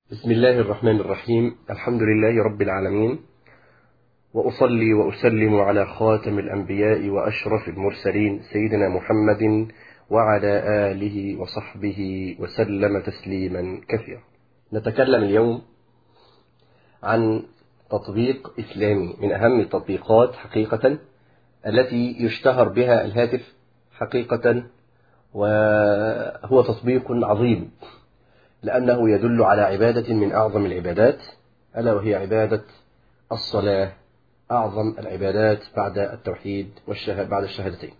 بسم الله الرحمن الرحيم الحمد لله رب العالمين وأصلي وأسلم على خاتم الأنبياء وأشرف المرسلين سيدنا محمد وعلى آله وصحبه وسلم تسليما كثيرا نتكلم اليوم عن تطبيق إسلامي من أهم التطبيقات حقيقة التي يشتهر بها الهاتف حقيقة وهو تطبيق عظيم لأنه يدل على عبادة من أعظم العبادات ألا وهي عبادة الصلاة أعظم العبادات بعد التوحيد والشهادة بعد الشهادتين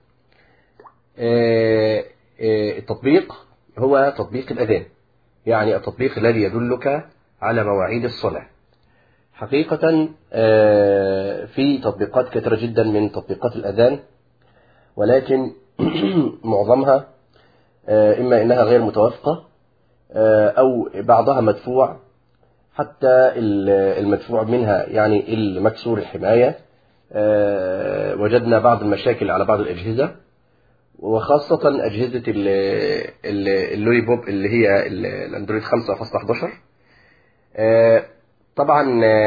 التطبيق هو تطبيق الأذان يعني التطبيق الذي يدلك على مواعيد الصلاة حقيقة في تطبيقات كثيرة جدا من تطبيقات الأذان ولكن معظمها إما إنها غير متوافقة أو بعضها مدفوع حتى المدفوع منها يعني المكسور الحماية وجدنا بعض المشاكل على بعض الأجهزة وخاصة أجهزة اللوري بوب اللي هي الأندرويد 5.11 طبعا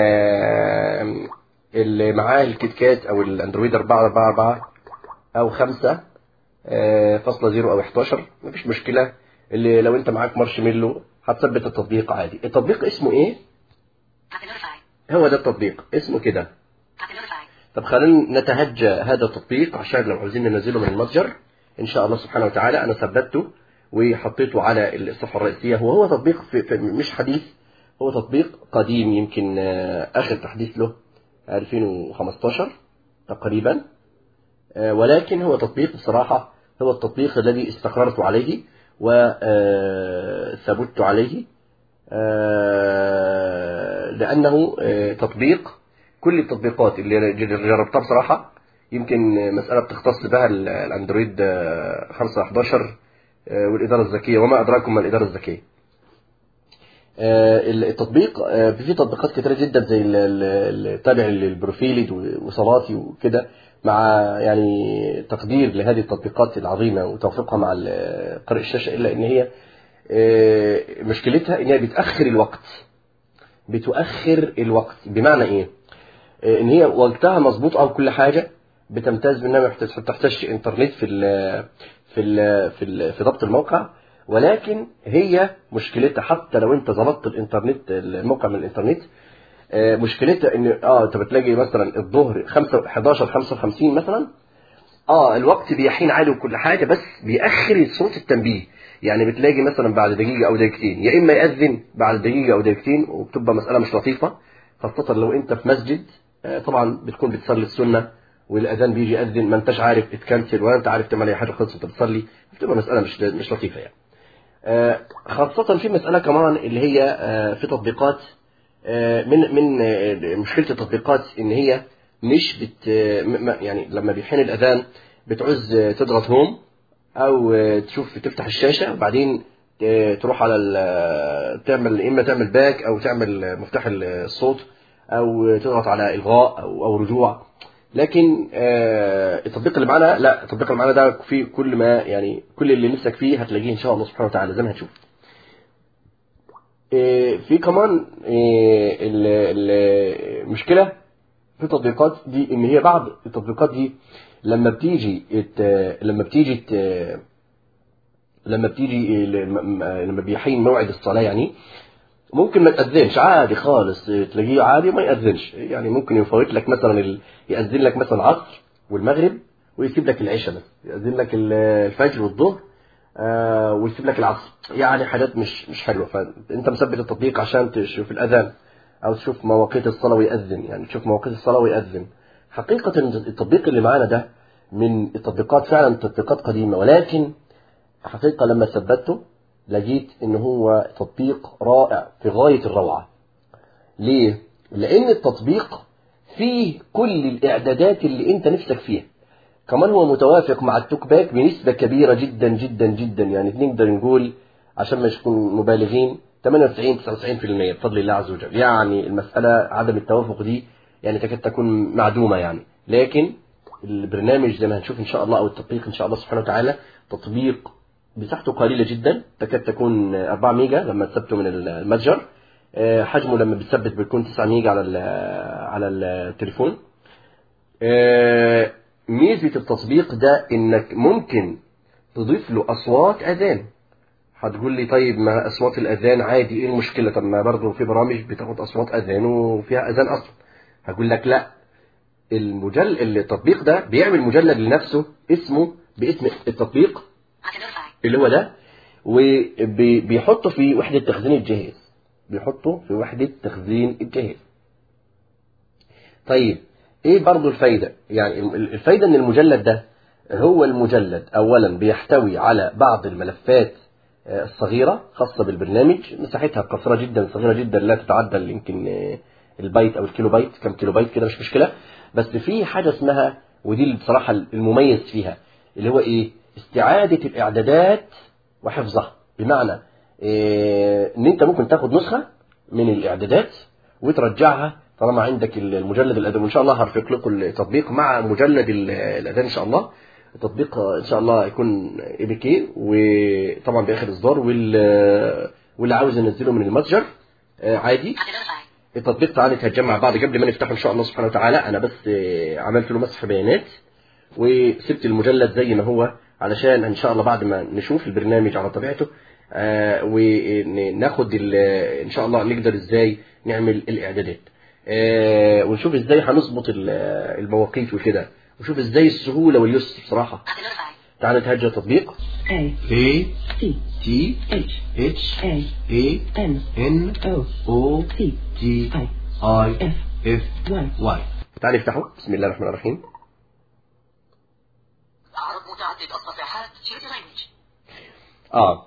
اللي معاه الكيت كات أو الأندرويد 4.4.4 أو 5 فاصلة زيرو أو 11 مفيش مشكلة اللي لو أنت معاك مارشميلو هتثبت التطبيق عادي التطبيق اسمه إيه؟ هو ده التطبيق اسمه كده طب خلينا نتهجى هذا التطبيق عشان لو عاوزين ننزله من المتجر ان شاء الله سبحانه وتعالى انا ثبته وحطيته على الصفحه الرئيسيه هو هو تطبيق في في مش حديث هو تطبيق قديم يمكن اخر تحديث له 2015 تقريبا ولكن هو تطبيق بصراحه هو التطبيق الذي استقررت عليه وثبت عليه لأنه تطبيق كل التطبيقات اللي جربتها بصراحة يمكن مسألة بتختص بها الأندرويد 5.11 والإدارة الذكية وما أدراكم ما الإدارة الذكية التطبيق في تطبيقات كتيرة جدا زي التابع للبروفيلي وصلاتي وكده مع يعني تقدير لهذه التطبيقات العظيمة وتوفيقها مع قارئ الشاشة إلا إن هي مشكلتها إن هي بتأخر الوقت بتؤخر الوقت بمعنى إيه؟ إن هي وقتها مظبوط أو كل حاجة بتمتاز بأنها ما بتحتاجش إنترنت في ال في ال في ال في ضبط الموقع ولكن هي مشكلتها حتى لو أنت ظبطت الإنترنت الموقع من الإنترنت مشكلتها ان اه انت بتلاقي مثلا الظهر 5 11 55 مثلا اه الوقت بيحين عالي وكل حاجه بس بيأخر صوت التنبيه يعني بتلاقي مثلا بعد دقيقه او دقيقتين يا اما يأذن بعد دقيقه او دقيقتين وبتبقى مساله مش لطيفه خاصه لو انت في مسجد آه طبعا بتكون بتصلي السنه والاذان بيجي يأذن ما انتش عارف اتكنسل ولا انت عارف تعمل اي حاجه خالص وانت بتصلي بتبقى مساله مش مش لطيفه يعني آه خاصه في مساله كمان اللي هي آه في تطبيقات من من مشكله التطبيقات ان هي مش بت يعني لما بيحين الاذان بتعوز تضغط هوم او تشوف تفتح الشاشه وبعدين تروح على تعمل اما تعمل باك او تعمل مفتاح الصوت او تضغط على الغاء او او رجوع لكن التطبيق اللي معانا لا التطبيق اللي معانا ده فيه كل ما يعني كل اللي نفسك فيه هتلاقيه ان شاء الله سبحانه وتعالى زي ما هتشوف في كمان المشكلة في التطبيقات دي ان هي بعض التطبيقات دي لما بتيجي لما بتيجي لما بتيجي لما بيحين موعد الصلاة يعني ممكن ما تأذنش عادي خالص تلاقيه عادي ما يأذنش يعني ممكن يفوت لك مثلا يأذن لك مثلا العصر والمغرب ويسيب لك العشاء بس يأذن لك الفجر والظهر آه ويسيب لك العصر يعني حاجات مش مش حلوه فانت مثبت التطبيق عشان تشوف الاذان او تشوف مواقيت الصلاه ويأذن يعني تشوف مواقيت الصلاه ويأذن حقيقه التطبيق اللي معانا ده من التطبيقات فعلا تطبيقات قديمه ولكن حقيقه لما ثبته لقيت ان هو تطبيق رائع في غايه الروعه ليه لان التطبيق فيه كل الاعدادات اللي انت نفسك فيها كمان هو متوافق مع التوك باك بنسبة كبيرة جدا جدا جدا يعني نقدر نقول عشان مش نكون مبالغين 98 99% بفضل الله عز وجل يعني المسألة عدم التوافق دي يعني تكاد تكون معدومة يعني لكن البرنامج زي ما هنشوف ان شاء الله او التطبيق ان شاء الله سبحانه وتعالى تطبيق مساحته قليلة جدا تكاد تكون 4 ميجا لما تثبته من المتجر آه، حجمه لما بتثبت بيكون 9 ميجا على ال- على التليفون آه، ميزة التطبيق ده انك ممكن تضيف له اصوات اذان هتقول لي طيب ما اصوات الاذان عادي ايه المشكله طب ما برضه في برامج بتاخد اصوات اذان وفيها اذان اصلا هقول لك لا المجل التطبيق ده بيعمل مجلد لنفسه اسمه باسم التطبيق اللي هو ده وبيحطه في وحدة تخزين الجهاز بيحطه في وحدة تخزين الجهاز طيب ايه برضو الفايدة يعني الفايدة ان المجلد ده هو المجلد اولا بيحتوي على بعض الملفات آه، الصغيرة خاصة بالبرنامج مساحتها قصيرة جدا صغيرة جدا لا تتعدى يمكن آه، البايت او الكيلو بايت كم كيلو بايت كده مش مشكلة بس في حاجة اسمها ودي اللي بصراحة المميز فيها اللي هو ايه استعادة الاعدادات وحفظها بمعنى إيه ان انت ممكن تاخد نسخة من الاعدادات وترجعها طالما عندك المجلد الاذان وان شاء الله هرفق لكم التطبيق مع مجلد ال- الاذان ان شاء الله التطبيق ان شاء الله يكون اي بي كي وطبعا باخر اصدار وال- واللي عاوز ينزله من المتجر آه، عادي التطبيق تعالى نتهجم مع بعض قبل ما نفتحه ان شاء الله سبحانه وتعالى انا بس آه، عملت له مسح بيانات وسبت المجلد زي ما هو علشان ان شاء الله بعد ما نشوف البرنامج على طبيعته آه، وناخد ال- ان شاء الله نقدر ازاي نعمل الاعدادات آه، ونشوف ازاي هنظبط ال- المواقيت وكده ونشوف ازاي السهوله واليسر بصراحه تعالى نتهجى التطبيق A A C T H H A A N N O O T T I I F F Y واي تعال نفتحه بسم الله الرحمن الرحيم أعرض متعدد الصفحات شير لانجوج اه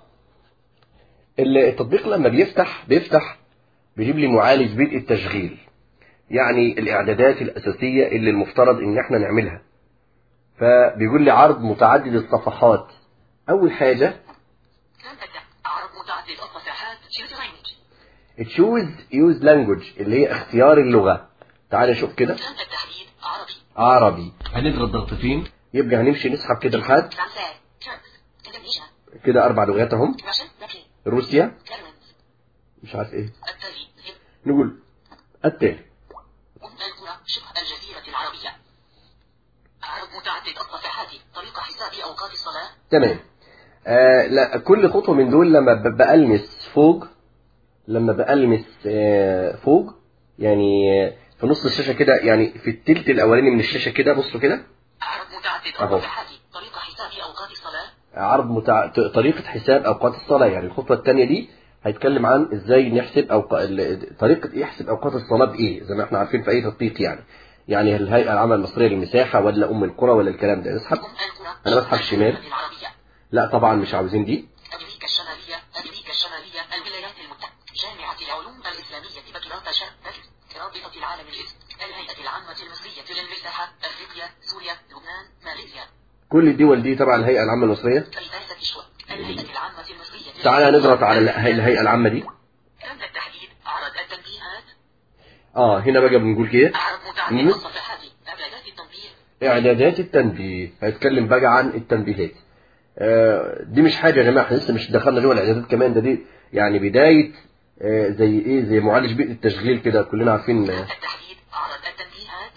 ال- التطبيق لما بيفتح بيفتح بيجيب لي معالج بدء التشغيل يعني الاعدادات الاساسيه اللي المفترض ان احنا نعملها فبيقول لي عرض متعدد الصفحات اول حاجه لن تبدأ أعرض متعدد الصفحات شير لانجوج تشوز يوز لانجوج اللي هي اختيار اللغه تعال نشوف كده لن التحديد عربي عربي هنضغط ضغطتين يبقى هنمشي نسحب كده لحد فرنسا تركس إندونيسيا كده اربع لغات اهم روسيا لاتين روسيا كلمنز مش عارف ايه التالي هند نقول التالي أم القرى شبه الجزيرة العربية أعرض متعدد الصفحات طريقة حساب أوقات الصلاة تمام آه لا كل خطوة من دول لما ب- بألمس فوق لما بألمس آه فوق يعني آه، في نص الشاشة كده يعني في التلت الأولاني من الشاشة كده بصوا كده أعرض متعدد أهو. الصفحات طريقة حساب أوقات الصلاة عرض متع... ط- طريقة حساب أوقات الصلاة يعني الخطوة الثانية دي هيتكلم عن ازاي نحسب أوق... ال- طريقة يحسب أوقات الصلاة بإيه زي ما احنا عارفين في أي تطبيق يعني يعني الهيئة العامة المصرية للمساحة ولا أم القرى ولا الكلام ده نسحب أم القرى أنا بسحب شمال. العربية لا طبعا مش عاوزين دي أمريكا الشمالية أمريكا الشمالية الولايات المتحدة جامعة العلوم الإسلامية بكرة شرق رابطة العالم الإسلامي الهيئة العامة المصرية للمساحة أفريقيا سوريا لبنان ماليزيا كل الدول دي تبع الهيئة العامة المصرية كنيسة الشوى الهيئة العامة المصرية تعالى نضغط على اله- الهيئة العامة دي تم التحديد عرض التنبيهات اه هنا بقى بنقول كده أعرض متعدد مم. الصفحات إعدادات التنبيه اعدادات التنبيه هيتكلم بقى عن التنبيهات آه دي مش حاجة يا جماعة احنا لسه مش دخلنا جوه الاعدادات كمان ده دي يعني بداية آه زي ايه زي معالج بيئة التشغيل كده كلنا عارفين تم آه التحديد عرض التنبيهات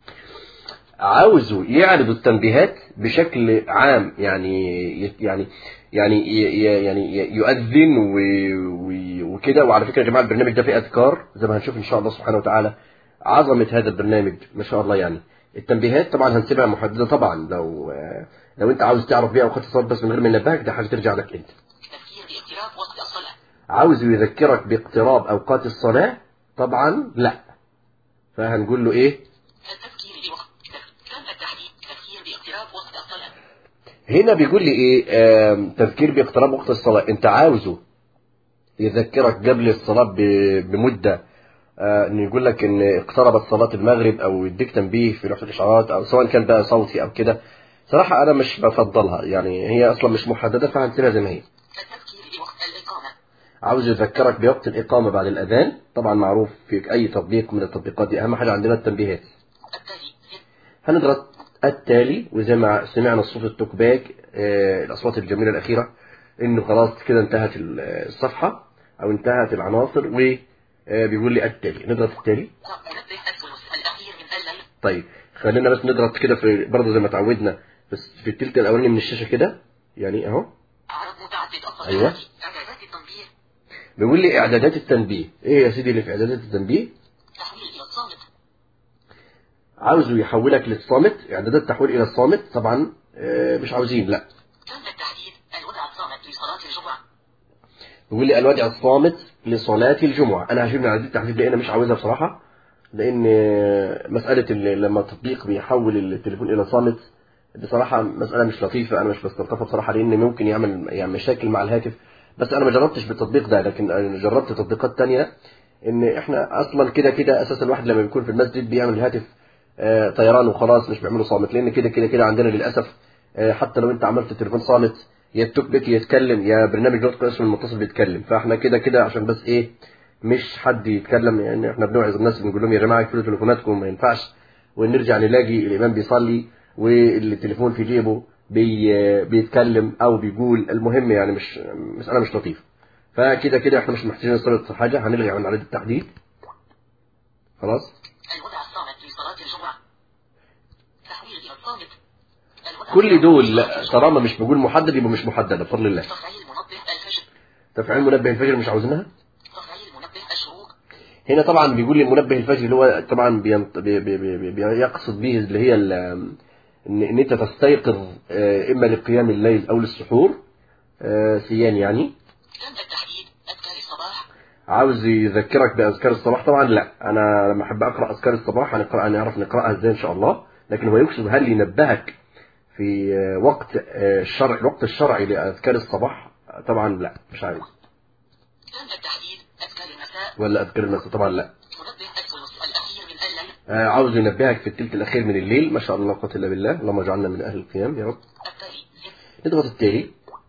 عاوزه يعرض التنبيهات بشكل عام يعني يعني يعني ي- يعني يؤذن و- و- وكده وعلى فكره يا جماعه البرنامج ده فيه اذكار زي ما هنشوف ان شاء الله سبحانه وتعالى عظمه هذا البرنامج ما شاء الله يعني التنبيهات طبعا هنسيبها محدده طبعا لو لو انت عاوز تعرف بيها اوقات الصلاه بس من غير ما ينبهك ده حاجه ترجع لك انت تذكير باقتراب وقت الصلاة عاوز يذكرك باقتراب اوقات الصلاه طبعا لا فهنقول له ايه التذكير بوقت تم التحديد تذكير باقتراب وقت الصلاة هنا بيقول لي ايه آم، تذكير باقتراب وقت الصلاة انت عاوزه يذكرك قبل الصلاة ب- بمدة آه، ان يقول لك ان اقتربت صلاة المغرب او يديك تنبيه في لوحة الاشعارات او سواء كان بقى صوتي او كده صراحة انا مش بفضلها يعني هي اصلا مش محددة فهنسيبها زي ما هي التذكير بوقت الإقامة عاوز يذكرك بوقت الاقامة بعد الاذان طبعا معروف في اي تطبيق من التطبيقات دي اهم حاجة عندنا التنبيهات التالي زد هنضغط التالي وزي ما سمعنا الصوت التوكباك آه، الأصوات الجميلة الأخيرة إنه خلاص كده انتهت ال- الصفحة أو انتهت العناصر آه، بيقول لي التالي نضغط التالي منبه الثلث الأخير من الليل طيب خلينا بس نضغط كده في برضه زي ما اتعودنا بس في التلت الاولاني من الشاشه كده يعني اهو عرض متعدد الصفحات أيوة. إعدادات التنبيه بيقول لي اعدادات التنبيه ايه يا سيدي اللي في اعدادات التنبيه تحويل إلى الصامت عاوزه يحولك للصامت اعدادات تحويل الى الصامت طبعا آه، مش عاوزين لا تم التحديد الوضع الصامت لصلاة الجمعة بيقول لي الوضع الصامت لصلاة الجمعة أنا هجيب من عدد التحديد لأن مش عاوزها بصراحة لأن مسألة اللي لما التطبيق بيحول التليفون إلى صامت بصراحة مسألة مش لطيفة أنا مش بستلطفها بصراحة لأن ممكن يعمل يعني مشاكل مع الهاتف بس أنا ما جربتش بالتطبيق ده لكن أنا جربت تطبيقات تانية إن إحنا أصلا كده كده أساسا الواحد لما بيكون في المسجد بيعمل الهاتف آه، طيران وخلاص مش بيعمله صامت لأن كده كده كده عندنا للأسف آه، حتى لو أنت عملت التليفون صامت يا التوك بيك يتكلم يا برنامج نطق اسم المتصل بيتكلم فاحنا كده كده عشان بس ايه مش حد يتكلم يعني احنا بنوعظ الناس بنقول لهم يا جماعه اقفلوا تليفوناتكم ما ينفعش ونرجع نلاقي الامام بيصلي والتليفون في جيبه بي بيتكلم او بيقول المهم يعني مش مساله مش لطيفه فكده كده احنا مش محتاجين نصرف حاجه هنلغي عن عدد التحديد خلاص الوضع الصامت لصلاة الجمعة تحويل إلى الصامت الوضع كل الصامت دول لصلاة لا، الجمعة. طالما مش بقول محدد يبقى مش محدده بفضل الله تفعيل منبه الفجر تفعيل منبه الفجر مش عاوزينها تفعيل منبه الشروق هنا طبعا بيقول لي منبه الفجر اللي هو طبعا بينط... بي... بي... بي... بي... يقصد به اللي هي ال... ان ان انت تستيقظ آه، اما لقيام الليل او للسحور آه، سيان يعني تم التحديد أذكار الصباح عاوز يذكرك باذكار الصباح طبعا لا انا لما احب اقرا اذكار الصباح هنقرا نعرف نقراها ازاي ان شاء الله لكن هو يقصد هل ينبهك في آه، وقت آه، الشرع الوقت الشرعي لاذكار الصباح طبعا لا مش عاوز تم التحديد أذكار المساء ولا اذكار المساء طبعا لا منبه الثلث الأخير من الليل آه، عاوز ينبهك في الثلث الاخير من الليل ما شاء الله لا قوه الا بالله اللهم اجعلنا من اهل القيام يا رب التالي نضغط التالي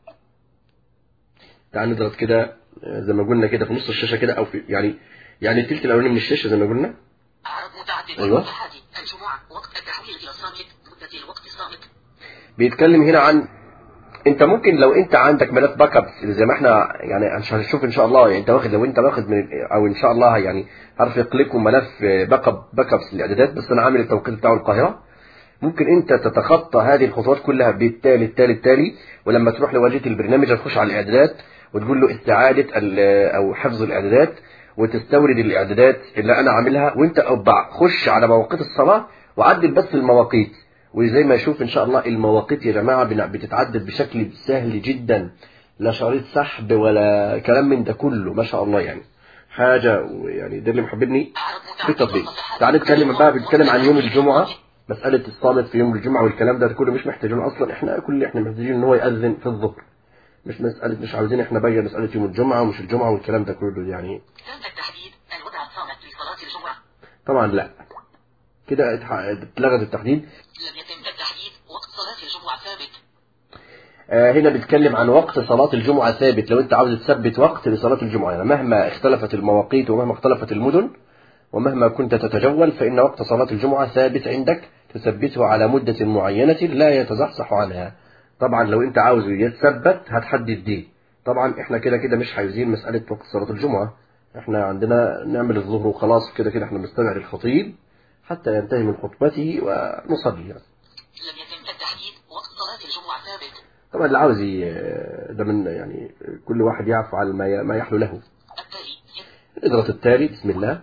تعال نضغط كده آه، زي ما قلنا كده في نص الشاشه كده او في يعني يعني التلت الاولاني من الشاشه زي ما قلنا عرض متعدد أيوة. الصفحات الجمعة وقت التحويل إلى الصامت مدة الوقت الصامت بيتكلم هنا عن انت ممكن لو انت عندك ملف باك ابس زي ما احنا يعني مش هنشوف ان شاء الله يعني انت واخد لو انت واخد من او ان شاء الله يعني هرفق لكم ملف باك اب باك ابس للاعدادات بس انا عامل التوقيت بتاعه القاهره ممكن انت تتخطى هذه الخطوات كلها بالتالي التالي التالي ولما تروح لواجهه البرنامج هتخش على الاعدادات وتقول له استعاده ال- او حفظ الاعدادات وتستورد الاعدادات اللي انا عاملها وانت ابع خش على مواقيت الصلاه وعدل بس المواقيت وزي ما يشوف ان شاء الله المواقيت يا جماعه بن- بتتعدد بشكل سهل جدا لا شريط سحب ولا كلام من ده كله ما شاء الله يعني حاجه يعني ده اللي محببني عرض في متعدد التطبيق الصفحات تعال نتكلم بقى بنتكلم عن يوم وقت الجمعه مساله الصامت في يوم الجمعه والكلام ده كله مش محتاجين اصلا احنا كل اللي احنا محتاجين ان هو ياذن في الظهر مش مساله مش عاوزين احنا بقى مساله يوم الجمعه ومش الجمعه والكلام ده كله يعني تم التحديد الوضع الصامت لصلاة الجمعة طبعا لا كده اتح- اتلغت التحديد لم يتم التحديد وقت صلاة الجمعة ثابت آه، هنا بيتكلم عن وقت صلاة الجمعة ثابت لو انت عاوز تثبت وقت لصلاة الجمعة يعني مهما اختلفت المواقيت ومهما اختلفت المدن ومهما كنت تتجول فإن وقت صلاة الجمعة ثابت عندك تثبته على مدة معينة لا يتزحزح عنها طبعا لو انت عاوزه يتثبت هتحدد دي طبعا احنا كده كده مش عايزين مسألة وقت صلاة الجمعة احنا عندنا نعمل الظهر وخلاص كده كده احنا بنستمع للخطيب حتى ينتهي من خطبته ونصلي يعني. لم يتم التحديد وقت صلاة الجمعة ثابت طبعا اللي عاوز ي- ده من يعني كل واحد يعفو على ما ي- ما يحلو له التالي اضغط التالي بسم الله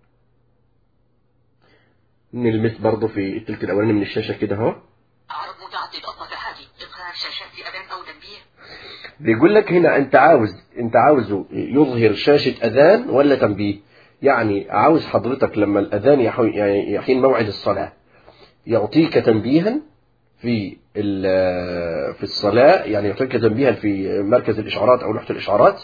نلمس برضه في التلت الاولاني من الشاشه كده اهو عرض متعدد الصفحات إظهار شاشات أذان أو تنبيه بيقول لك هنا انت عاوز انت عاوزه يظهر شاشه اذان ولا تنبيه يعني عاوز حضرتك لما الاذان يحو- يعني يحين موعد الصلاه يعطيك تنبيها في ال- في الصلاه يعني يعطيك تنبيها في مركز الاشعارات او لوحه الاشعارات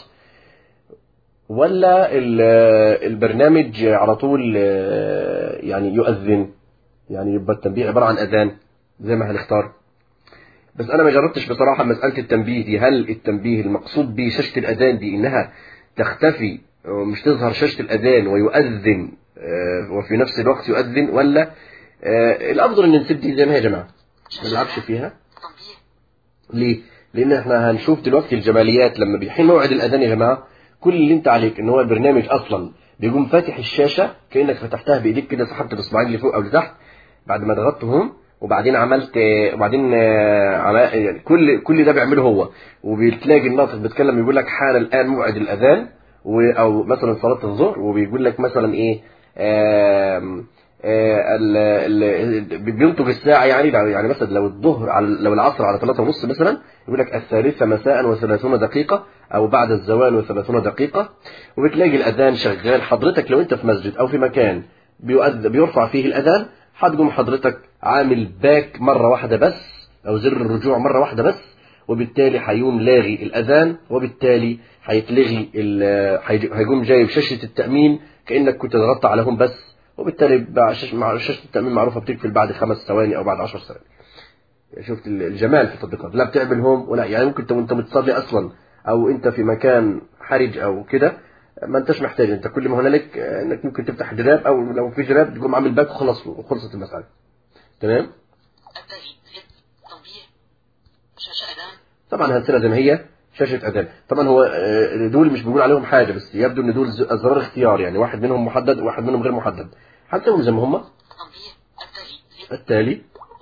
ولا ال- البرنامج على طول آه، يعني يؤذن يعني يبقى التنبيه عباره عن اذان زي ما هنختار بس انا ما جربتش بصراحه مساله التنبيه دي هل التنبيه المقصود به شاشه الاذان دي انها تختفي ومش تظهر شاشه الاذان ويؤذن آه، وفي نفس الوقت يؤذن ولا آه، الافضل ان نسيب دي زي ما هي يا جماعه ما نلعبش فيها تنبيه ليه؟ لان احنا هنشوف دلوقتي الجماليات لما بيحين موعد الاذان يا جماعه كل اللي انت عليك ان هو البرنامج اصلا بيقوم فاتح الشاشه كانك فتحتها بايديك كده سحبت الاصبعين لفوق او لتحت بعد ما ضغطتهم وبعدين عملت وبعدين آه، عم- يعني كل كل ده بيعمله هو وبتلاقي الناطق بيتكلم يقول لك حان الان موعد الاذان و- او مثلا صلاه الظهر وبيقول لك مثلا ايه آم، آه، ال- ال- بينطق الساعه يعني لو- يعني مثلا لو الظهر على لو العصر على 3 ونص مثلا يقول لك الثالثه مساء وثلاثون دقيقه او بعد الزوال وثلاثون دقيقه وبتلاقي الاذان شغال حضرتك لو انت في مسجد او في مكان بيؤذ بيرفع فيه الاذان هتقوم حضرتك عامل باك مره واحده بس او زر الرجوع مره واحده بس وبالتالي هيقوم لاغي الاذان وبالتالي هيتلغي ال- هيج- هيقوم جايب شاشه التامين كانك كنت ضغطت عليهم بس وبالتالي بقى شاش- مع شاشه التامين معروفه بتقفل بعد خمس ثواني او بعد 10 ثواني شفت ال- الجمال في التطبيقات لا بتعمل هوم ولا يعني ممكن انت وانت متصلي اصلا او انت في مكان حرج او كده ما انتش محتاج انت كل ما هنالك آه، انك ممكن تفتح جراب او لو في جراب تقوم عامل باك وخلص وخلصت المساله تمام التالي تنبيه شاشة أذان طبعا هنسيبها زي ما هي شاشه اذان طبعا هو آه، دول مش بيقول عليهم حاجه بس يبدو ان دول ز- ازرار اختيار يعني واحد منهم محدد وواحد منهم غير محدد هنسيبهم زي ما هم تنبيه التالي التالي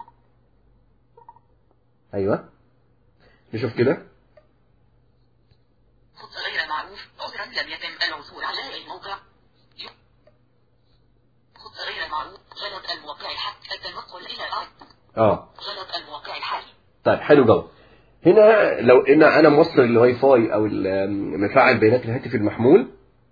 ايوه نشوف كده خط غير معروف عذرا لم يتم العثور على الموقع خط غير معروف غلط الموقع الحق التنقل إلى الأرض اه غلط الموقع الحالي طيب حلو قوي هنا لو ان انا موصل الواي فاي او ال- مفعل بيانات الهاتف المحمول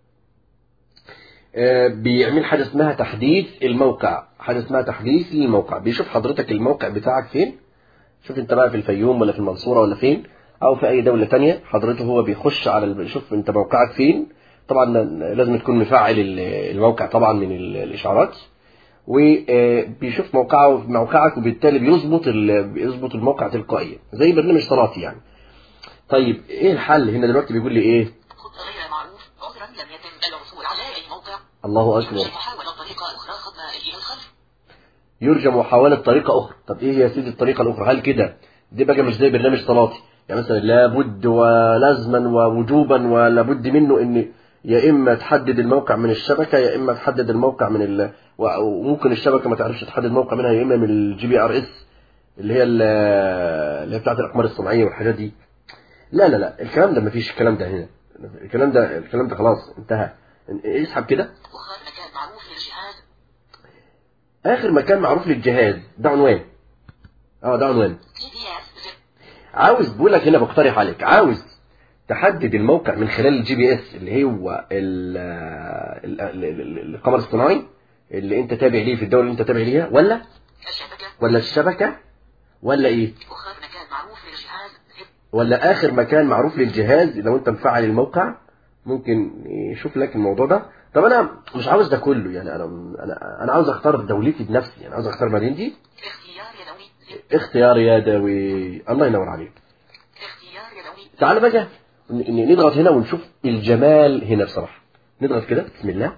آه، بيعمل حاجه اسمها تحديث الموقع حاجه اسمها تحديث للموقع بيشوف حضرتك الموقع بتاعك فين شوف انت بقى في الفيوم ولا في المنصوره ولا فين او في اي دوله تانية حضرته هو بيخش على ال- يشوف انت موقعك فين طبعا لازم تكون مفعل ال- الموقع طبعا من ال- الاشعارات وبيشوف موقعه موقعك وبالتالي بيظبط ال- بيظبط الموقع تلقائيا زي برنامج صلاتي يعني طيب ايه الحل هنا دلوقتي بيقول لي ايه خط غير معروف عذرا لم يتم العثور على الموقع الله اكبر يرجى محاولة طريقة أخرى خطنا إلى الخلف يرجى محاولة طريقة أخرى طب إيه يا سيدي الطريقة الأخرى هل كده دي بقى مش زي برنامج صلاتي يعني مثلا لابد ولازما ووجوبا ولابد منه إن يا إما تحدد الموقع من الشبكة يا إما تحدد الموقع من ال... وممكن الشبكة ما تعرفش تحدد موقع منها يا إما من الجي بي ار اس اللي هي ال- اللي هي بتاعت الأقمار الصناعية والحاجات دي لا لا لا الكلام ده مفيش الكلام ده هنا الكلام ده الكلام ده خلاص انتهى اسحب كده وخار مكان معروف للجهاز آخر مكان معروف للجهاز ده عنوان اه ده عنوان تي دي اس زر عاوز بقول لك هنا بقترح عليك عاوز تحدد الموقع من خلال الجي بي اس اللي هو ال- ال- ال- ال- القمر الصناعي اللي انت تابع ليه في الدوله اللي انت تابع ليها ولا الشبكة ولا الشبكه ولا ايه وخار مكان معروف للجهاز زر ولا اخر مكان معروف للجهاز لو انت مفعل الموقع ممكن يشوف لك الموضوع ده طب انا مش عاوز ده كله يعني انا انا انا عاوز اختار دولتي بنفسي يعني عاوز اختار مدينتي اختيار يدوي زر اختيار يدوي الله ينور عليك اختيار يدوي تعال بقى ن- ن- نضغط هنا ونشوف الجمال هنا بصراحة نضغط كده بسم الله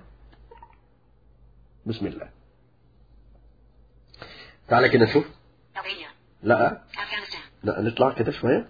بسم الله تعالى كده نشوف ألبانيا لا أفغانستان لا نطلع كده شوية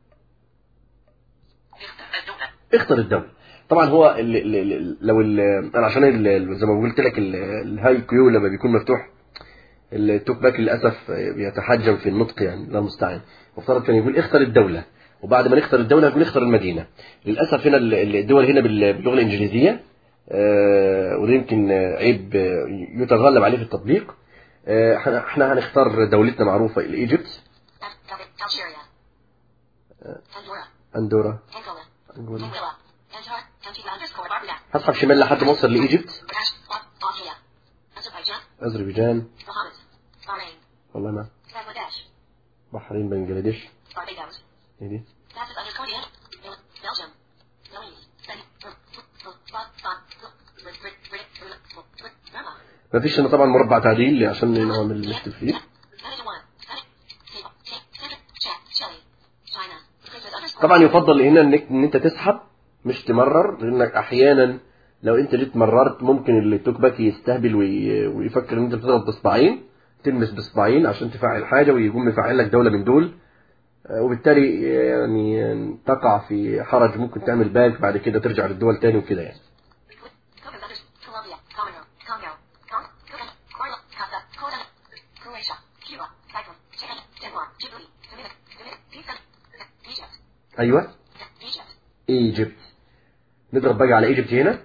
اختر الدولة اختر الدولة طبعا هو ال ال ال لو ال انا عشان ال- ال- زي ما قلت لك ال- الهاي كيو لما بيكون مفتوح التوك باك للاسف بيتحجم في النطق يعني لا المستعان مفترض كان يقول اختر الدوله وبعد ما نختار الدوله يقول اختر المدينه للاسف هنا ال- ال- الدول هنا بال- باللغه الانجليزيه آه، وده يمكن آه، عيب آه، يتغلب عليه في التطبيق آه، احنا احنا هنختار دولتنا معروفه الايجيبت ألجيريا أندورا اندورا أنغولا أنجولا. أنغولا أنجار كانتي أندرسكور باربودا هسحب شمال لحد ما اوصل لايجيبت براش طاطية أذربيجان اذربيجان بهامز بحرين والله ما بنغلاديش بحرين بنجلاديش باربادوس ايه دي Massive underscore Belgium Louise Burma ما فيش هنا طبعا مربع تعديل عشان نعمل نكتب فيه طبعا يفضل هنا انك ان انت تسحب مش تمرر لانك احيانا لو انت جيت مررت ممكن التوك باك يستهبل وي- ويفكر ان انت بتضغط باصبعين تلمس باصبعين عشان تفعل حاجه ويقوم مفعل لك دوله من دول آه، وبالتالي يعني تقع في حرج ممكن تعمل باك بعد كده ترجع للدول تاني وكده يعني ايوه Egypt. ايجيبت نضرب بقى على ايجيبت هنا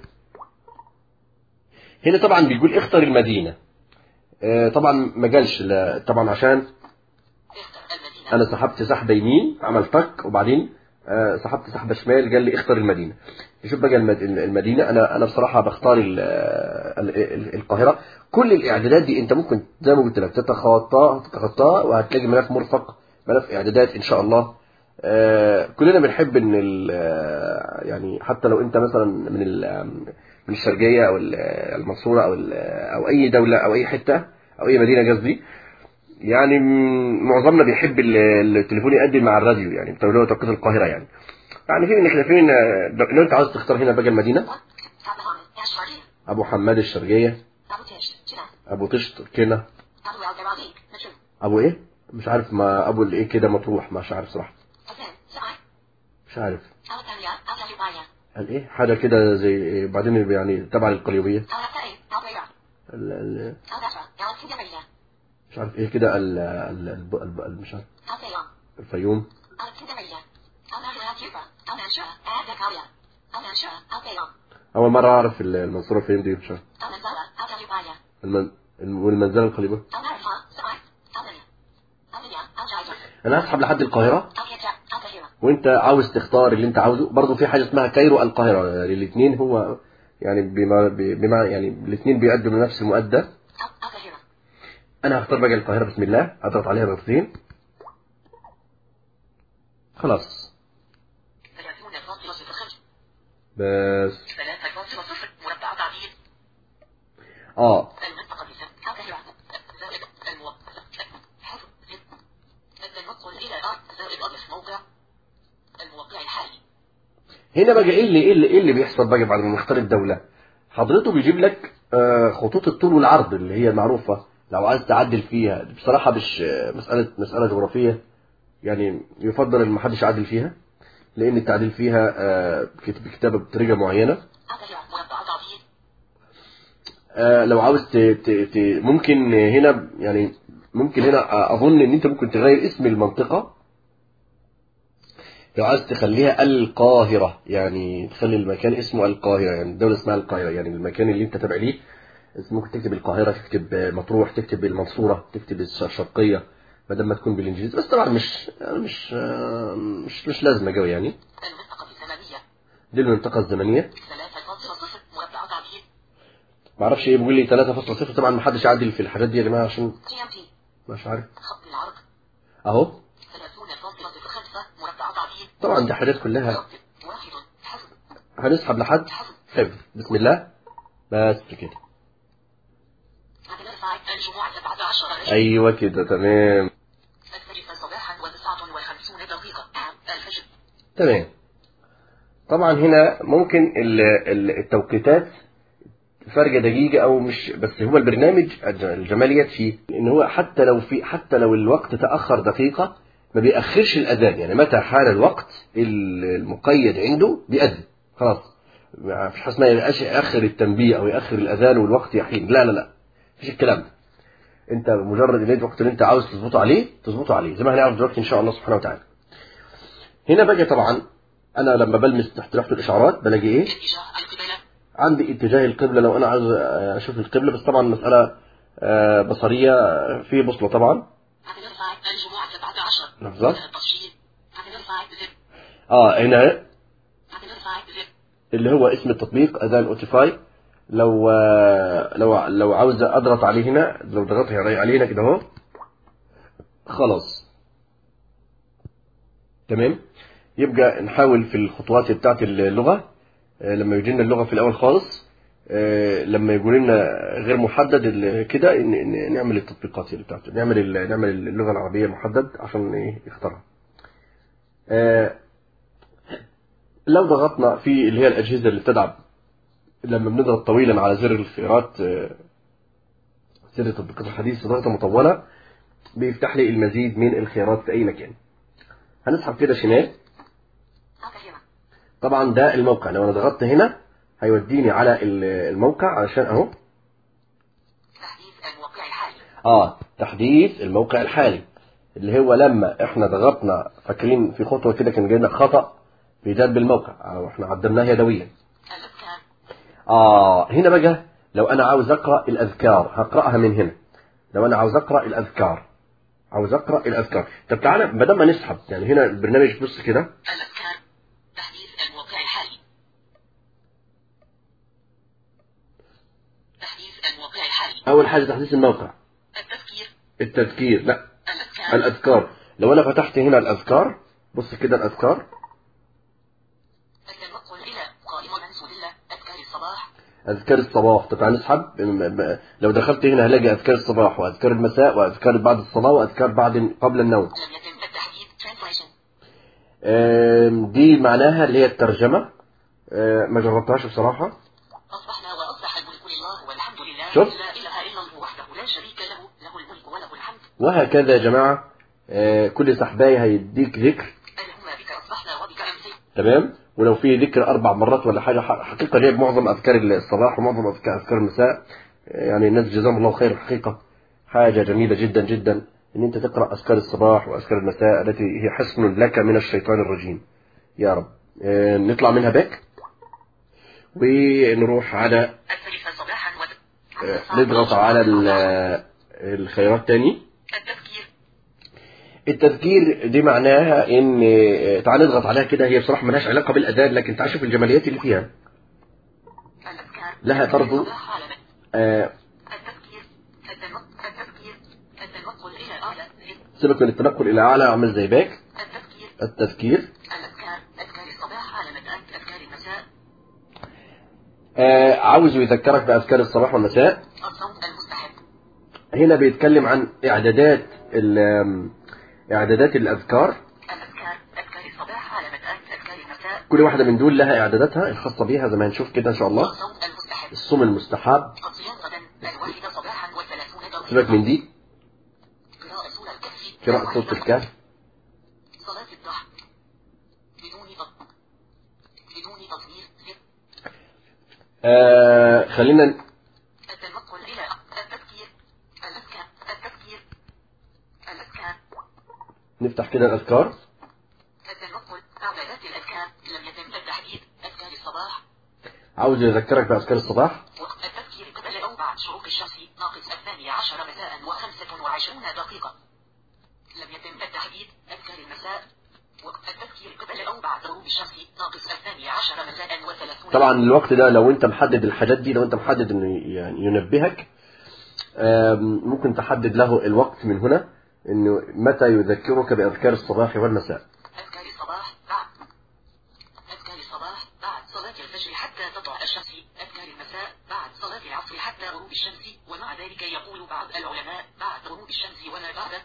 هنا طبعا بيقول اختر المدينه آه، طبعا ما قالش لا- طبعا عشان اختر المدينة. انا سحبت سحبه يمين عمل طق وبعدين آه، سحبت سحبه شمال قال لي اختر المدينه نشوف بقى المد- المدينه انا انا بصراحه بختار ال- ال- ال- القاهره كل الاعدادات دي انت ممكن زي ما قلت لك تتخطاها تتخطاها وهتلاقي ملف مرفق ملف اعدادات ان شاء الله آه، كلنا بنحب ان ال- آه، يعني حتى لو انت مثلا من ال- من الشرقيه او ال- المنصوره او ال- او اي دوله او اي حته او اي مدينه قصدي يعني م- معظمنا بيحب ال- التليفون يقدم مع الراديو يعني بتوع اللي هو توقيت القاهره يعني يعني في ان احنا فين لو انت عاوز تختار هنا بقى المدينه One. Top Mohammed. Ashwari. ابو حماد الشرقيه Abu Tish. Jinnah. ابو طشت كنا Abu Al-Gharani. Matru. ابو ايه مش عارف ما ابو الايه كده مطروح مش عارف صراحه Azan. Sa'i. مش عارف Al-Tanya. Al-Yubaya. قال ايه حاجه كده زي بعدين يعني تبع القليوبيه Al-Atai. Al-Bayra. ال- ال- Al-Basra. Al-Kidamariya. مش عارف ايه كده ال- ال- الب- الب- ال- مش عارف Al-Tayam. الفيوم Al-Kidamariya. Al-Ahra. Al-Ansha. Al-Zakaria. Al-Ansha. Al-Tayam. اول مره اعرف ال- المنصوره فين دي مش عارف Al-Manzara. Al-Yubaya. المن... الم- والمنزله القليوبيه Al-Marifa. Sa'i. Al-Mania. Al-Mania. Al-Jaiza. انا هسحب لحد القاهره Al-Yata. Al-Kahira. وانت عاوز تختار اللي انت عاوزه برضه في حاجه اسمها كايرو القاهره الاثنين هو يعني بما بما يعني الاثنين بيقدموا نفس المؤدى Al-Kahira. انا هختار بقى القاهره بسم الله اضغط عليها ضغطتين خلاص 30.05. بس 3.0 مربع تعديل اه المنطقة بسم القاهرة زائد الموقع حفظ التنقل إلى آر زائد أضف موقع الموقع الحالي هنا بقى ايه اللي ايه اللي, إيه اللي بيحصل بقى بعد ما نختار الدوله حضرته بيجيب لك آه، خطوط الطول والعرض اللي هي المعروفه لو عايز تعدل فيها بصراحه مش آه، مساله مساله جغرافيه يعني يفضل ان ما حدش يعدل فيها لان التعديل فيها آه، كت- بكتابه بطريقه معينه القاهرة مربع تعديل آه، لو عاوز ت... ت... ت... ممكن هنا يعني ممكن هنا اظن ان انت ممكن تغير اسم المنطقه لو عايز تخليها القاهره يعني تخلي المكان اسمه القاهره يعني الدوله اسمها القاهره يعني المكان اللي انت تابع ليه ممكن تكتب القاهره تكتب مطروح تكتب المنصوره تكتب الشرقيه بدل ما تكون بالانجليزي بس طبعا مش يعني مش آه، مش مش لازمه قوي يعني المنطقة الزمنية دي المنطقه الزمنيه 3.0 مربع تعديل ما اعرفش ايه بيقول لي 3.0 طبعا ما حدش يعدل في الحاجات دي يا جماعه عشان GMT مش عارف خط العرض اهو 30.05 مربع تعديل طبعا دي حاجات كلها رد واحد حفظ هنسحب لحد حفظ بسم الله بس كده هتنرفع الجمعة 17 ايوه كده تمام الفجر صباحا وتسعة وخمسون دقيقة الفجر تمام طبعا هنا ممكن ال- ال- التوقيتات فرق دقيقة أو مش بس هو البرنامج الج- الجماليات فيه إن هو حتى لو في حتى لو الوقت تأخر دقيقة ما بيأخرش الأذان يعني متى حان الوقت ال- المقيد عنده بيأذن خلاص ما فيش حاجة اسمها يأش- يأخر التنبيه أو يأخر الأذان والوقت يحين لا لا لا مفيش الكلام ده أنت مجرد إن الوقت اللي أنت عاوز تظبطه عليه تظبطه عليه زي ما هنعرف دلوقتي إن شاء الله سبحانه وتعالى هنا بقى طبعا أنا لما بلمس تحت ريحة الإشعارات بلاقي إيه اتجاه القبلة عندي اتجاه القبلة لو أنا عايز أشوف القبلة بس طبعا مسألة آه، بصرية في بوصلة طبعا هتنرفع الجمعة 17 لحظة التفصيل هتنرفع زر اه هنا هتنرفع زر اللي هو اسم التطبيق أذان أوتيفاي لو آه، لو لو عاوز أضغط عليه هنا لو ضغطت عليه هنا كده أهو خلاص تمام يبقى نحاول في الخطوات بتاعت اللغة آه، لما يجي لنا اللغة في الأول خالص آه، لما يقول لنا غير محدد ال- كده إن- إن نعمل التطبيقات اللي بتاعته نعمل ال- نعمل اللغة العربية محدد عشان إيه يختارها آه، لو ضغطنا في اللي هي الأجهزة اللي بتدعم لما بنضغط طويلا على زر الخيارات آه، زر التطبيقات الحديث ضغطة مطولة بيفتح لي المزيد من الخيارات في أي مكان هنسحب كده شمال القاهرة طبعا ده الموقع لو انا ضغطت هنا هيوديني على ال- الموقع علشان اهو تحديث الموقع الحالي اه تحديث الموقع الحالي اللي هو لما احنا ضغطنا فاكرين في خطوه كده كان جاينا خطا في جلب الموقع او احنا عدلناه يدويا الأذكار اه هنا بقى لو انا عاوز اقرا الاذكار هقراها من هنا لو انا عاوز اقرا الاذكار عاوز اقرا الاذكار طب تعالى بدل ما نسحب يعني هنا البرنامج بص كده الأذكار تحديث الموقع الحالي تحديث الموقع الحالي اول حاجه تحديث الموقع التذكير التذكير لا الأذكار الاذكار لو انا فتحت هنا الاذكار بص كده الاذكار التنقل إلى قائمة منسوبية أذكار الصباح اذكار الصباح طب تعالى نسحب م- م- لو دخلت هنا هلاقي اذكار الصباح واذكار المساء واذكار بعد الصلاه واذكار بعد قبل النوم لم يتم التحديد translation آم، دي معناها اللي هي الترجمه آه، ما جربتهاش بصراحه أصبحنا وأصبح الملك لله والحمد لله شوف. لا إله إلا الله وحده لا شريك له له الملك وله الحمد وهكذا يا جماعه آه، كل سحبايه هيديك ذكر اللهم بك أصبحنا وبك أمسي تمام ولو في ذكر اربع مرات ولا حاجه ح- حقيقه جايب معظم اذكار الصباح ومعظم اذكار أذكار المساء يعني الناس جزاهم الله خير حقيقه حاجه جميله جدا جدا ان انت تقرا اذكار الصباح واذكار المساء التي هي حصن لك من الشيطان الرجيم يا رب آه، نطلع منها باك ونروح على الثالثة صباحا و آه، نضغط على ال- الخيارات تاني التذكير التذكير دي معناها ان آه، تعال نضغط عليها كده هي بصراحه ملهاش علاقه بالاذان لكن تعال شوف الجماليات اللي فيها الأذكار لها برضو صباح على من. آه، التذكير التنق- التذكير التنقل إلى أعلى سيبك من التنقل الى اعلى اعمل زي باك التذكير التذكير الأذكار أذكار الصباح على مدى أذكار المساء آه، عاوز يذكرك باذكار الصباح والمساء الصوت المستحب هنا بيتكلم عن اعدادات ال- آم، اعدادات الاذكار الأذكار أذكار الصباح على مدى أذكار المساء كل واحده من دول لها اعداداتها الخاصه بيها زي ما هنشوف كده ان شاء الله الصوت المستحب الصوم المستحب الصيام غدا الواحدة صباحا وثلاثون سيبك دقيقة من دي قراءة سورة الكهف قراءة سورة الكهف صلاة الضحى بدون تط... بدون تصوير ذكر آه خلينا التنقل إلى التذكير الأذكار التذكير الأذكار نفتح كده الاذكار التنقل أعدادات الأذكار لم يتم التحديد أذكار الصباح عاوز يذكرك باذكار الصباح وقت التذكير قبل أو بعد شروق الشمس ناقص الثانية عشر مساء وخمسة وعشرون دقيقة لم يتم التحديد أذكار المساء وقت التذكير قبل أو بعد غروب الشمس ناقص الثانية عشر مساء وثلاثون طبعا الوقت ده لو انت محدد الحاجات دي لو انت محدد انه يعني ينبهك آم، ممكن تحدد له الوقت من هنا انه متى يذكرك باذكار الصباح والمساء أذكار الصباح بعد أذكار الصباح بعد صلاة الفجر حتى تطلع الشمس أذكار المساء بعد صلاة العصر حتى غروب الشمس ومع ذلك يقول بعض العلماء بعد غروب الشمس وما بعده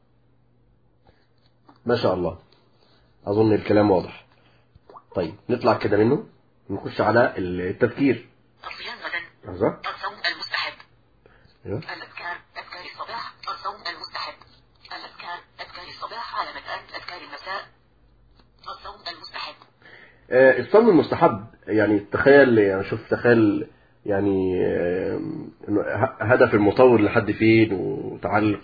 ما شاء الله اظن الكلام واضح طيب نطلع كده منه نخش على التذكير الصيام غدا لحظة الصوم المستحب ايوه الأذكار أذكار الصباح الصوم المستحب الأذكار أذكار الصباح على مدى أذكار المساء الصوم المستحب آه، الصوم المستحب يعني تخيل يعني شوف تخيل يعني آه، إنه ه- هدف المطور لحد فين وتعلق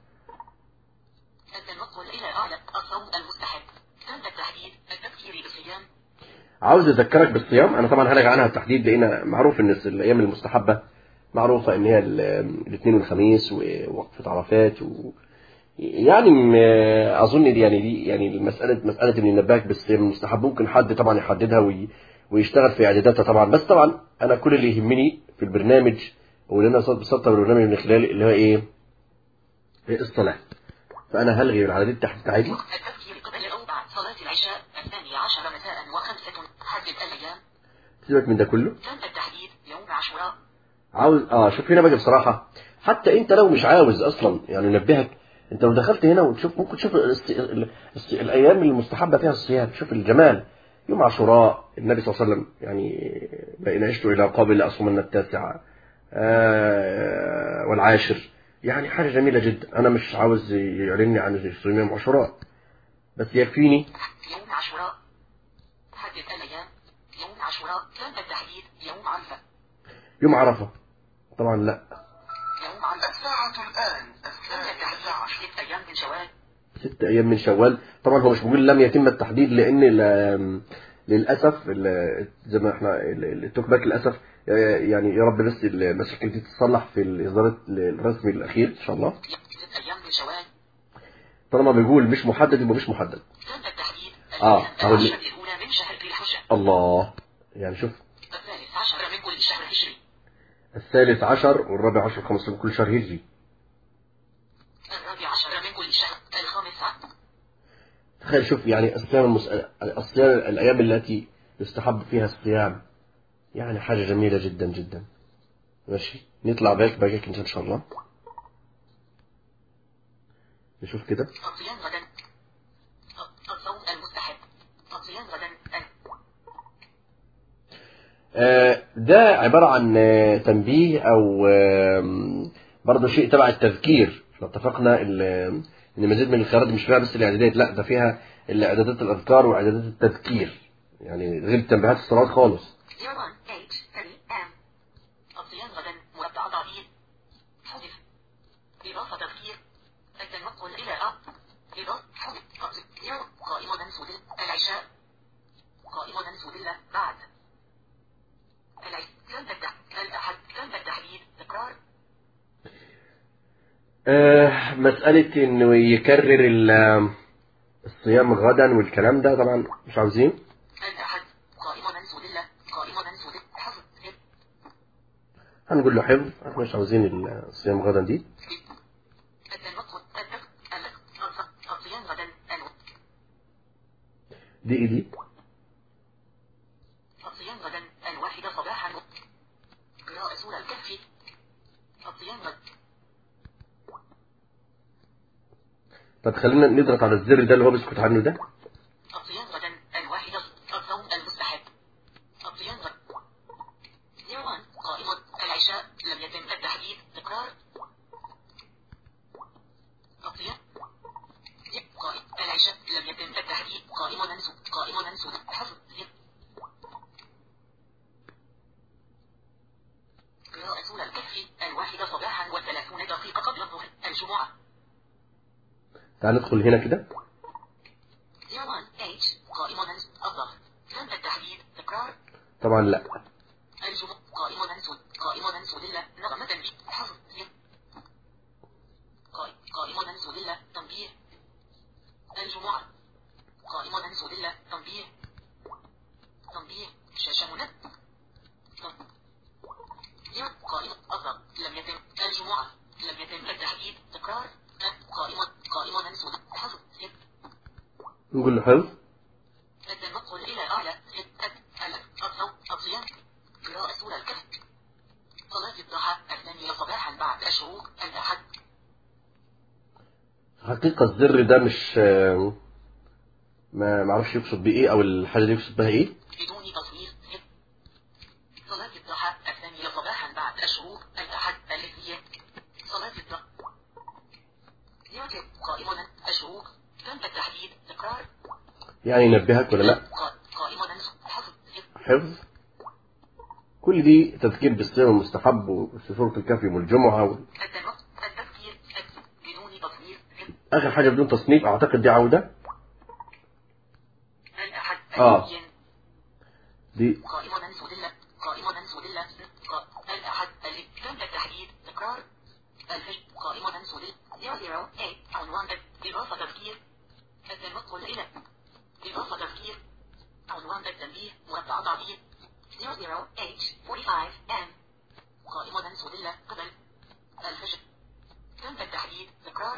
التنقل إلى أعلى الصوم المستحب تم التحديد التذكير بالصيام عاوز اذكرك بالصيام انا طبعا هلغي عنها التحديد لان معروف ان الايام المستحبه معروفه ان هي ال- الاثنين والخميس ووقفه عرفات و يعني م- اظن دي يعني دي يعني المساله مساله ان ينبهك بالصيام المستحب ممكن حد طبعا يحددها وي ويشتغل في اعداداتها طبعا بس طبعا انا كل اللي يهمني في البرنامج واللي انا بسطب البرنامج من خلال اللي هو ايه إيه الصلاه فانا هلغي الاعدادات تحت عادي التذكير قبل أو بعد صلاة العشاء الثانية عشر مساء وخمسة حدد الأيام سيبك من ده كله تم التحديد يوم عاشوراء عاوز اه شوف هنا بقى بصراحه حتى انت لو مش عاوز اصلا يعني ينبهك انت لو دخلت هنا وتشوف ممكن تشوف الس... ال... الس... الايام المستحبه فيها الصيام شوف الجمال يوم عاشوراء النبي صلى الله عليه وسلم يعني لئن عشت الى قابل لاصومن التاسعه آه والعاشر يعني حاجه جميله جدا انا مش عاوز يعلني عن صيام يوم عاشوراء بس يكفيني يوم عاشوراء حدد الأيام يوم عاشوراء تم التحديد يوم عرفة يوم عرفه طبعا لا يوم عرفة الساعة الآن تم التحديد ست أيام من شوال ست ايام من شوال طبعا هو مش بيقول لم يتم التحديد لان ال- للاسف ال- زي ما احنا ال- التوك باك للاسف يعني يا رب بس المشاكل دي تتصلح في الاصدار الرسمي الاخير ان شاء الله ست أيام من شوال طالما بيقول مش محدد يبقى مش محدد تم التحديد آه، العشرة أهو اللي- الأولى من شهر ذي الحجة الله يعني شوف الثالث عشر من كل شهر هجري الثالث عشر والرابع عشر خمسة من كل شهر هجري الرابع عشر من كل شهر الخامس عشر تخيل شوف يعني الصيام المس... الصيام الأيام التي يستحب فيها الصيام يعني حاجة جميلة جدا جدا ماشي نطلع باك باك إن شاء الله نشوف كده الصيام غدا الصوم المستحب الصيام غدا ال- آه، ده عبارة عن آه، تنبيه أو آم، برضه شيء تبع التذكير احنا اتفقنا ال- إن مزيد من الخيارات دي مش فيها بس الإعدادات لا ده فيها الإعدادات الأذكار وإعدادات التذكير يعني غير تنبيهات الصلاة خالص 01 H 3 M الصيام غدا مربع ضعيف حذف إضافة تذكير التنقل إلى أ إضافة حذف الصيام قائمة سودل العشاء قائمة سودل بعد العشاء تم التح- الأحد تم التحديد تكرار آه، مسألة إنه يكرر ال- الصيام غدا والكلام ده طبعا مش عاوزين الأحد قائمة سودل قائمة سودل حذف هنقول له حفظ احنا مش عاوزين الصيام غدا دي التنقل التك ال- الص- الصيام غدا الو دي ايه دي الصيام غدا الواحدة صباحا قراءة سورة الكهف الصيام غدا طب خلينا نضغط على الزر ده اللي هو بيسكت عنه ده الصيام غدا الواحدة الصوم المستحب الصيام غدا 01 قائمة العشاء لم يتم التحديد تكرار الصيام قائم العشاء لم يتم التحديد قائمة ننسو قائمة ننسو حفظ قراءة سورة الكهف الواحدة صباحا وثلاثون دقيقة قبل الظهر الجمعة تعال ندخل هنا كده 01 H قائمة ننسو الظهر تم التحديد تكرار طبعا لا الجمعة قائمة ننسو قائمة ننسو لله نغمة تنبيه حفظ قائم قائمة ننسو لله تنبيه الجمعة قائمة ننسو لله تنبيه تنبيه شاشة منى يوم قائمة أفضل لم يتم الجمعة لم يتم التحديد تكرار قائمة قائمة ننسو حفظ نقول له حفظ التنقل إلى أعلى الصوم الصيام قراءة سورة الكهف صلاة الضحى الثانية صباحا بعد الشروق الأحد حقيقة الزر ده مش آه، ما معرفش يقصد بيه ايه او الحاجة دي يقصد بها ايه بدون تصوير صلاة الضحى الثانية صباحا بعد الشروق الأحد الذي صلاة الضحى يعجب قائمة الشروق تم التحديد تكرار يعني ينبهك ولا لا قا- قائمة ننسو حفظ حفظ كل دي تذكير بالصيام المستحب وفي سورة الكهف يوم الجمعة و... التنقل التذكير بدون تصوير اخر حاجة بدون تصنيف اعتقد دي عودة الأحد آه. الذي دي قائمة ننسو دلة قائمة ننسو دلة قا- الأحد الذي تم التحديد تكرار الفجر قائمة ننسو دلة 00 A عنوان إضافة تذكير التنقل إلى إضافة تذكير عنوان التنبيه مربع ضعيف 00 H 45 M قائمة ننسو دلة قبل الفجر تم التحديد تكرار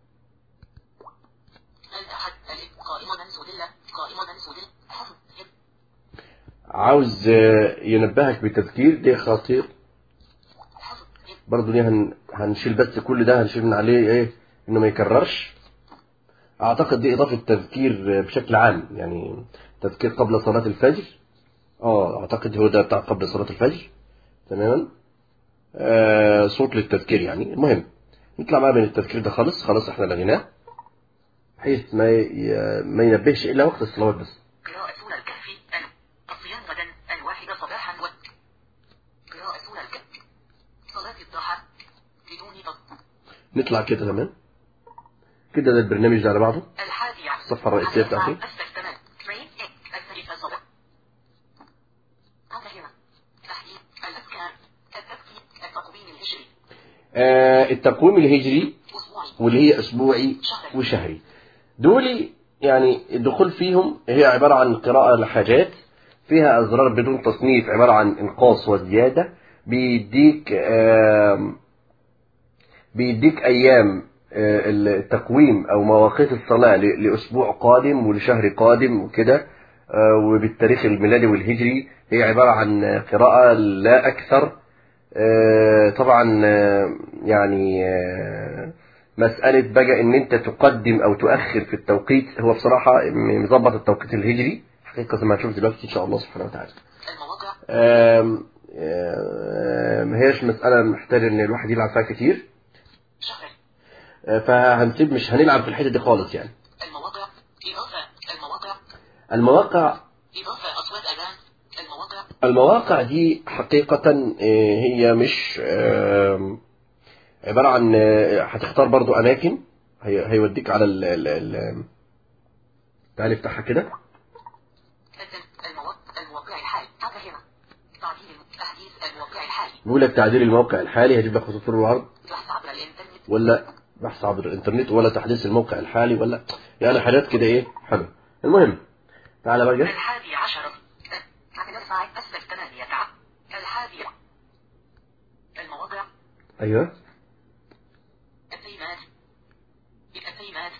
الأحد الذي قائمة ننسو دلة قائمة ننسو دلة حفظ عاوز آه، ينبهك بتذكير دي خطير حفظ برضه دي هن... هنشيل بس كل ده هنشيل من عليه ايه انه ما يكررش اعتقد دي اضافة تذكير بشكل عام يعني تذكير قبل صلاة الفجر اه اعتقد هو ده بتاع قبل صلاة الفجر تماما آه صوت للتذكير يعني المهم نطلع بقى من التذكير ده خالص خلاص احنا لغيناه بحيث ما ي... ما ينبهش الا وقت الصلوات بس قراءة سورة الكهف ال- الصيام غدا الواحدة صباحا و قراءة سورة الكهف صلاة الضحى بدون ضغط نطلع كده تمام كده ده البرنامج ده على بعضه الحادي عشر الصفحة الرئيسية بتاعته. أسفل تمام ترين إك الثالثة صبح هذا هنا تحديد الأذكار التذكير التقويم الهجري آه التقويم الهجري أسبوعي واللي هي أسبوعي شهري وشهري دول يعني الدخول فيهم هي عبارة عن قراءة لحاجات فيها أزرار بدون تصنيف عبارة عن إنقاص وزيادة بيديك آم، بيديك أيام آه، التقويم أو مواقيت الصلاة ل- لأسبوع قادم ولشهر قادم وكده آه، وبالتاريخ الميلادي والهجري هي عبارة عن قراءة لا أكثر آه، طبعا آه، يعني آه، مسألة بقى إن أنت تقدم أو تؤخر في التوقيت هو بصراحة مظبط التوقيت الهجري حقيقة زي ما هنشوف دلوقتي إن شاء الله سبحانه وتعالى. المواقع آم، آم، ما هيش مسألة محتاجة إن الواحد يلعب فيها كتير شهري آه، فهنسيب مش هنلعب في الحتة دي خالص يعني. المواقع إضافة المواقع المواقع إضافة أصوات أذان المواقع المواقع دي حقيقة آه، هي مش آم، عبارة عن آه، هتختار برضو أماكن هي هيوديك على ال ال ال تعالى افتحها كده التن- المواقع الموقع الحالي هذا هنا تعديل تحديث الموقع الحالي بيقول لك تعديل الموقع الحالي هيجيب لك خطوط طول العرض بحث عبر الإنترنت ولا بحث عبر الانترنت ولا تحديث الموقع الحالي ولا يعني حاجات كده ايه حلو المهم تعالى بقى الحادي عشر نرفع أسفل ثمانية ع- الحادي المواقع ايوه التيمات التيمات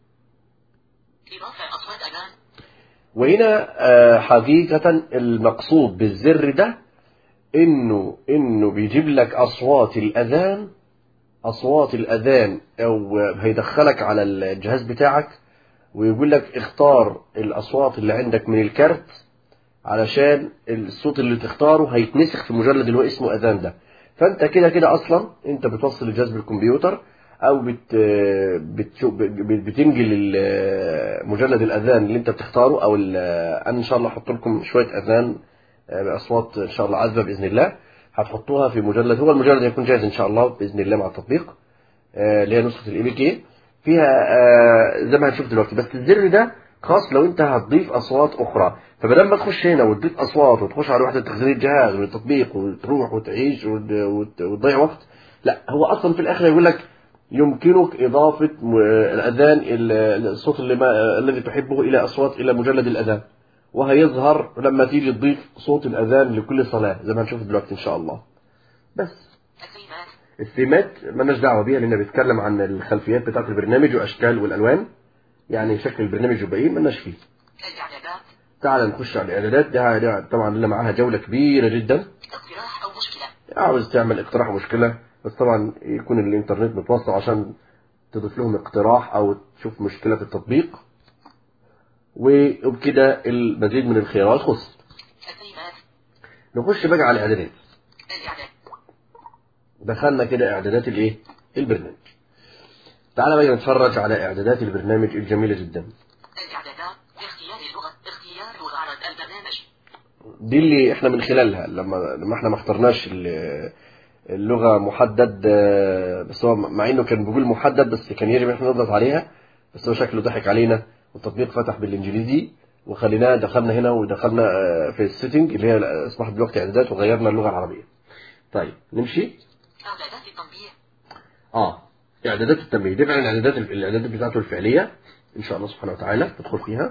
إضافة أصوات أذان وهنا آه، حقيقة المقصود بالزر ده انه انه بيجيب لك اصوات الاذان اصوات الاذان او هيدخلك على الجهاز بتاعك ويقول لك اختار الاصوات اللي عندك من الكارت علشان الصوت اللي تختاره هيتنسخ في مجلد اللي هو اسمه اذان ده فانت كده كده اصلا انت بتوصل الجهاز بالكمبيوتر او بت بتشو- بت- بتنجل ال- مجلد الاذان اللي انت بتختاره او ال- انا ان شاء الله احط لكم شويه اذان باصوات ان شاء الله عذبه باذن الله هتحطوها في مجلد هو المجلد هيكون جاهز ان شاء الله باذن الله مع التطبيق آه، اللي هي نسخه الاي بي كي فيها آه، زي ما هنشوف دلوقتي بس الزر ده خاص لو انت هتضيف اصوات اخرى فبدل ما تخش هنا وتضيف اصوات وتخش على وحده تخزين الجهاز والتطبيق وتروح وتعيش وت- وت- وتضيع وقت لا هو اصلا في الاخر يقول لك يمكنك اضافه م- الاذان ال- الصوت اللي ما الذي تحبه الى اصوات الى مجلد الاذان وهيظهر لما تيجي تضيف صوت الاذان لكل صلاه زي ما هنشوف دلوقتي ان شاء الله بس التيمات الثيمات مالناش دعوه بيها لان بيتكلم عن الخلفيات بتاعه البرنامج واشكال والالوان يعني شكل البرنامج وباقيه مالناش فيه الإعدادات تعال نخش على الاعدادات ده ده طبعا اللي معاها جوله كبيره جدا اقتراح أو مشكلة عاوز تعمل اقتراح مشكله بس طبعا يكون الانترنت متوسع عشان تضيف لهم اقتراح او تشوف مشكله في التطبيق وبكده المزيد من الخيارات خلص التيمات نخش بقى على الاعدادات الإعداد دخلنا كده اعدادات الايه البرنامج تعالى بقى نتفرج على اعدادات البرنامج الجميله جدا الإعدادات اختيار اللغة اختيار لغة عرض البرنامج دي اللي احنا من خلالها لما لما احنا ما اخترناش ال- اللغه محدد آه، بس هو مع انه كان بيقول محدد بس كان يجب احنا نضغط عليها بس هو شكله ضحك علينا والتطبيق فتح بالانجليزي وخليناه دخلنا هنا ودخلنا آه، في السيتنج اللي هي اصبحت دلوقتي اعدادات وغيرنا اللغه العربيه طيب نمشي إعدادات التنبيه اه اعدادات التنبيه دي فعلا الاعدادات الاعدادات بتاعته الفعليه ان شاء الله سبحانه وتعالى ندخل فيها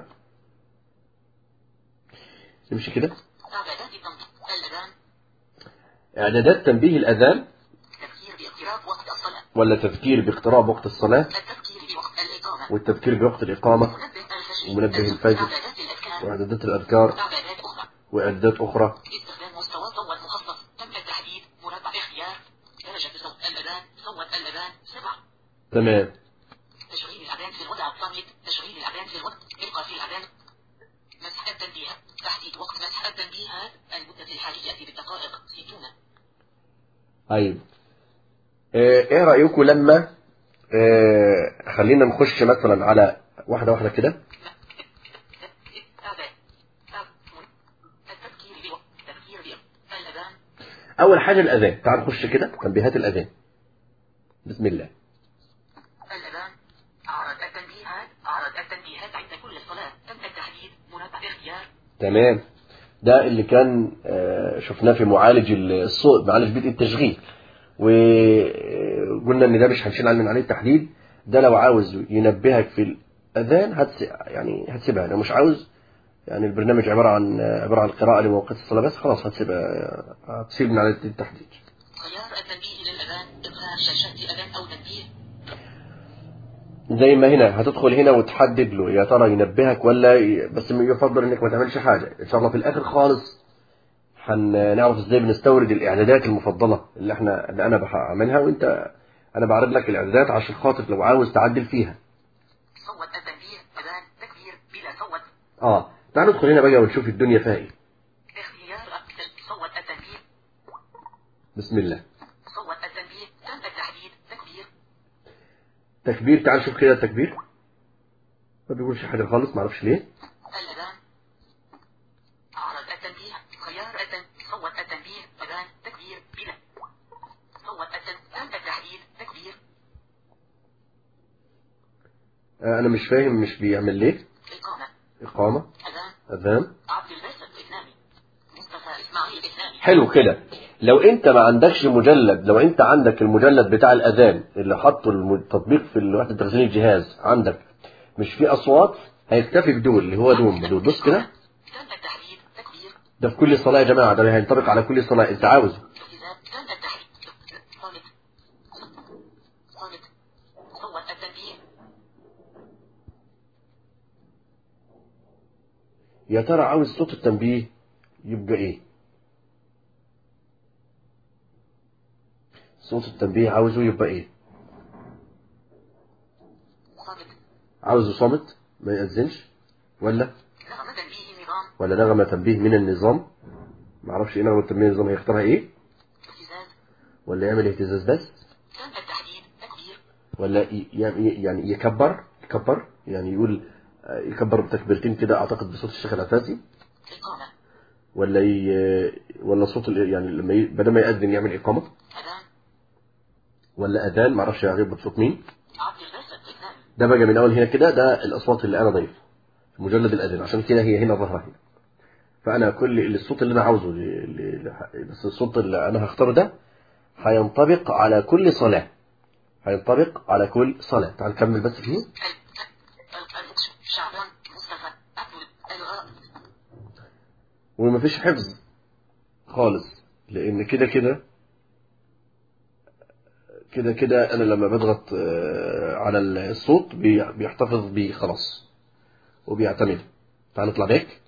نمشي كده إعدادات التنبيه الأذان اعدادات تنبيه الاذان تذكير باقتراب وقت الصلاة ولا تذكير باقتراب وقت الصلاة التذكير بوقت الإقامة والتذكير بوقت الإقامة منبه الفجر ومنبه الفجر. إعدادات الأذكار وإعدادات الأذكار إعدادات أخرى وإعدادات أخرى استخدام مستوى صوت مخصص تم التحديد مربع اختيار درجة صوت الأذان صوت الأذان سبعة تمام تشغيل الأذان في الوضع الصامت تشغيل الأذان في الوقت إلقاء في الأذان مسح التنبيه تحديد وقت مسح التنبيهات المدة الحالية بالدقائق 60 طيب آه، ايه رأيكم لما آه، خلينا نخش مثلا على واحدة واحدة كده أذان التذكير بوقت تذكير بوقت الأذان أول حاجة الأذان تعال نخش كده تنبيهات الأذان بسم الله الأذان عرض تمام ده اللي كان آه، شفناه في معالج الصوت معالج بدء التشغيل وقلنا ان ده مش هنشيل من عليه التحديد ده لو عاوز ينبهك في الاذان هتس يعني هتسيبها لو مش عاوز يعني البرنامج عباره عن عباره عن قراءه لموقت الصلاه بس خلاص هتسيبها هتسيب من عليه التحديد خيار التنبيه للأذان إظهار شاشة أذان أو تنبيه زي ما هنا هتدخل هنا وتحدد له يا ترى ينبهك ولا ي... بس يفضل انك ما تعملش حاجه ان شاء الله في الاخر خالص هنعرف ازاي بنستورد الاعدادات المفضله اللي احنا اللي انا بعملها وانت انا بعرض لك الاعدادات عشان خاطر لو عاوز تعدل فيها صوت التنبيه أذان تكبير بلا صوت اه تعال ندخل هنا بقى ونشوف الدنيا فيها ايه اختيار صوت التنبيه بسم الله صوت التنبيه تم التحديد تكبير تكبير تعال نشوف كده التكبير ما بيقولش حاجه خالص ما اعرفش ليه الأذان عرض التنبيه خيار التن صوت التنبيه أذان تكبير بلا صوت التن تم التحديد تكبير آه انا مش فاهم مش بيعمل ليه إقامة اقامه أذان اذان عبد الباسط الإثنامي مصطفى إسماعيل الإثنامي حلو كده لو انت ما عندكش مجلد لو انت عندك المجلد بتاع الاذان اللي حطه الم- التطبيق في وحده تخزين الجهاز عندك مش في اصوات هيكتفي بدول اللي هو دول دول بص كده تم التحديد تكبير ده في كل صلاه يا جماعه ده هينطبق على كل صلاه انت عاوزه التزام تم التحديد صامت صامت صوت التنبيه يا ترى عاوز صوت التنبيه يبقى ايه صوت التنبيه عاوزه يبقى ايه صامت عاوزه صامت ما يأذنش ولا نغمة تنبيه نظام ولا نغمة تنبيه من النظام ما اعرفش ايه نغمة تنبيه من النظام هيختارها ايه ابتزاز ولا يعمل اهتزاز بس تم التحديد تكبير ولا ي- يعني يعني يكبر يكبر يعني يقول آه، يكبر بتكبيرتين كده اعتقد بصوت الشيخ العفاسي إقامة ولا ي... ولا صوت ال- يعني لما ي... بدل ما يأذن يعمل إقامة أذان ولا أذان ما اعرفش هيغيب بصوت مين عبد الباسط الإثنامي ده بقى من اول هنا كده ده الاصوات اللي انا ضيف في مجلد الاذان عشان كده هي هنا ظاهره هنا فانا كل اللي- الصوت اللي انا عاوزه اللي- اللي- بس الصوت اللي انا هختاره ده هينطبق على كل صلاه هينطبق على كل صلاه تعال نكمل بس فيه الفقش شعبان مصطفى عبد الغاء ومفيش حفظ خالص لان كده كده كده كده انا لما بضغط آه، على الصوت بي- بيحتفظ بيه خلاص وبيعتمد تعال نطلع بيك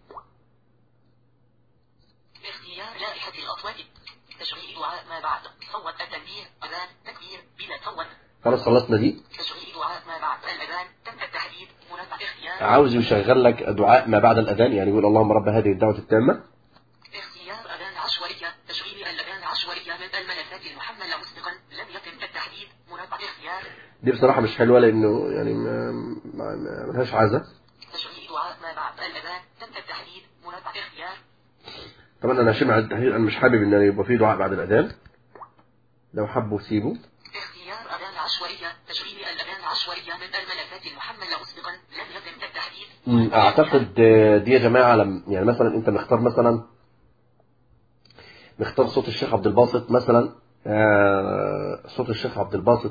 اختيار لائحة الأصوات تشغيل دعاء ما بعد صوت التنبيه أذان تكبير بلا صوت خلاص خلصنا دي تشغيل دعاء ما بعد الأذان تم التحديد مربع اختيار عاوز يشغل لك دعاء ما بعد الأذان يعني يقول اللهم رب هذه الدعوة التامة اختيار أذان عشوائية تشغيل الأذان عشوائية من الملفات المحملة مسبقا لم يتم التحديد مربع اختيار دي بصراحة مش حلوة لأنه يعني ما ما ما- ملهاش عازة تشغيل دعاء ما بعد الأذان تم التحديد مربع اختيار طبعا أنا هشيل مع التحديد أنا مش حابب إن يبقى فيه دعاء بعد الأذان لو حبوا سيبوا اختيار أذان عشوائية تشغيل الأذان عشوائية من الملفات المحملة مسبقا لم يتم التحديد أمم، أعتقد آه، دي يا جماعة لم يعني مثلا أنت مختار مثلا مختار صوت الشيخ عبد الباسط مثلا آه، صوت الشيخ عبد الباسط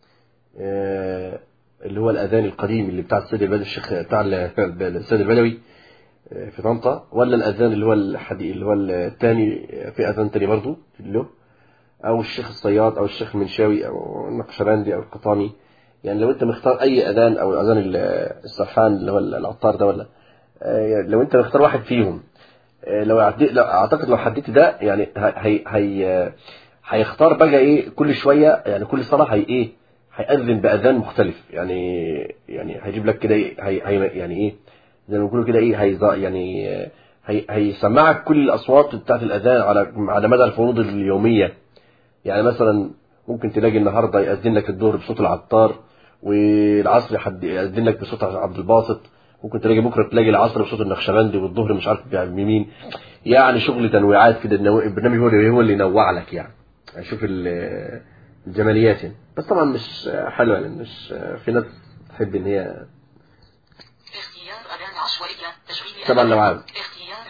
آه، اللي هو الأذان القديم اللي بتاع السيد البدوي الشيخ بتاع ال- السيد البدوي آه، في طنطا ولا الأذان اللي هو الحديث اللي هو الثاني في أذان تاني برضه في له أو الشيخ الصياد أو الشيخ المنشاوي أو النقشبندي أو القطامي يعني لو أنت مختار أي أذان أو أذان ال- السرحان اللي هو العطار ده ولا آه، لو أنت مختار واحد فيهم آه، لو عدي لو اعتقد لو حددت ده يعني هي هي هيختار بقى ايه كل شويه يعني كل صلاه هي ايه هيأذن بأذان مختلف يعني يعني هيجيب لك كده ايه هي هي يعني ايه زي ما بيقولوا كده ايه هي يعني آه، هي هيسمعك كل الاصوات بتاعت الاذان على على مدى الفروض اليوميه يعني مثلا ممكن تلاقي النهارده يأذن لك الظهر بصوت العطار والعصر حد يأذن لك بصوت عبد الباسط ممكن تلاقي بكره تلاقي العصر بصوت النقشبندي والظهر مش عارف بمين يعني شغل تنويعات كده النو- البرنامج هو اللي هو اللي ينوع لك يعني يعني شوف ال- الجماليات يعني بس طبعا مش حلوه لان مش في ناس تحب ان هي اختيار أذان عشوائية تشغيل طبعا لو عاوز. اختيار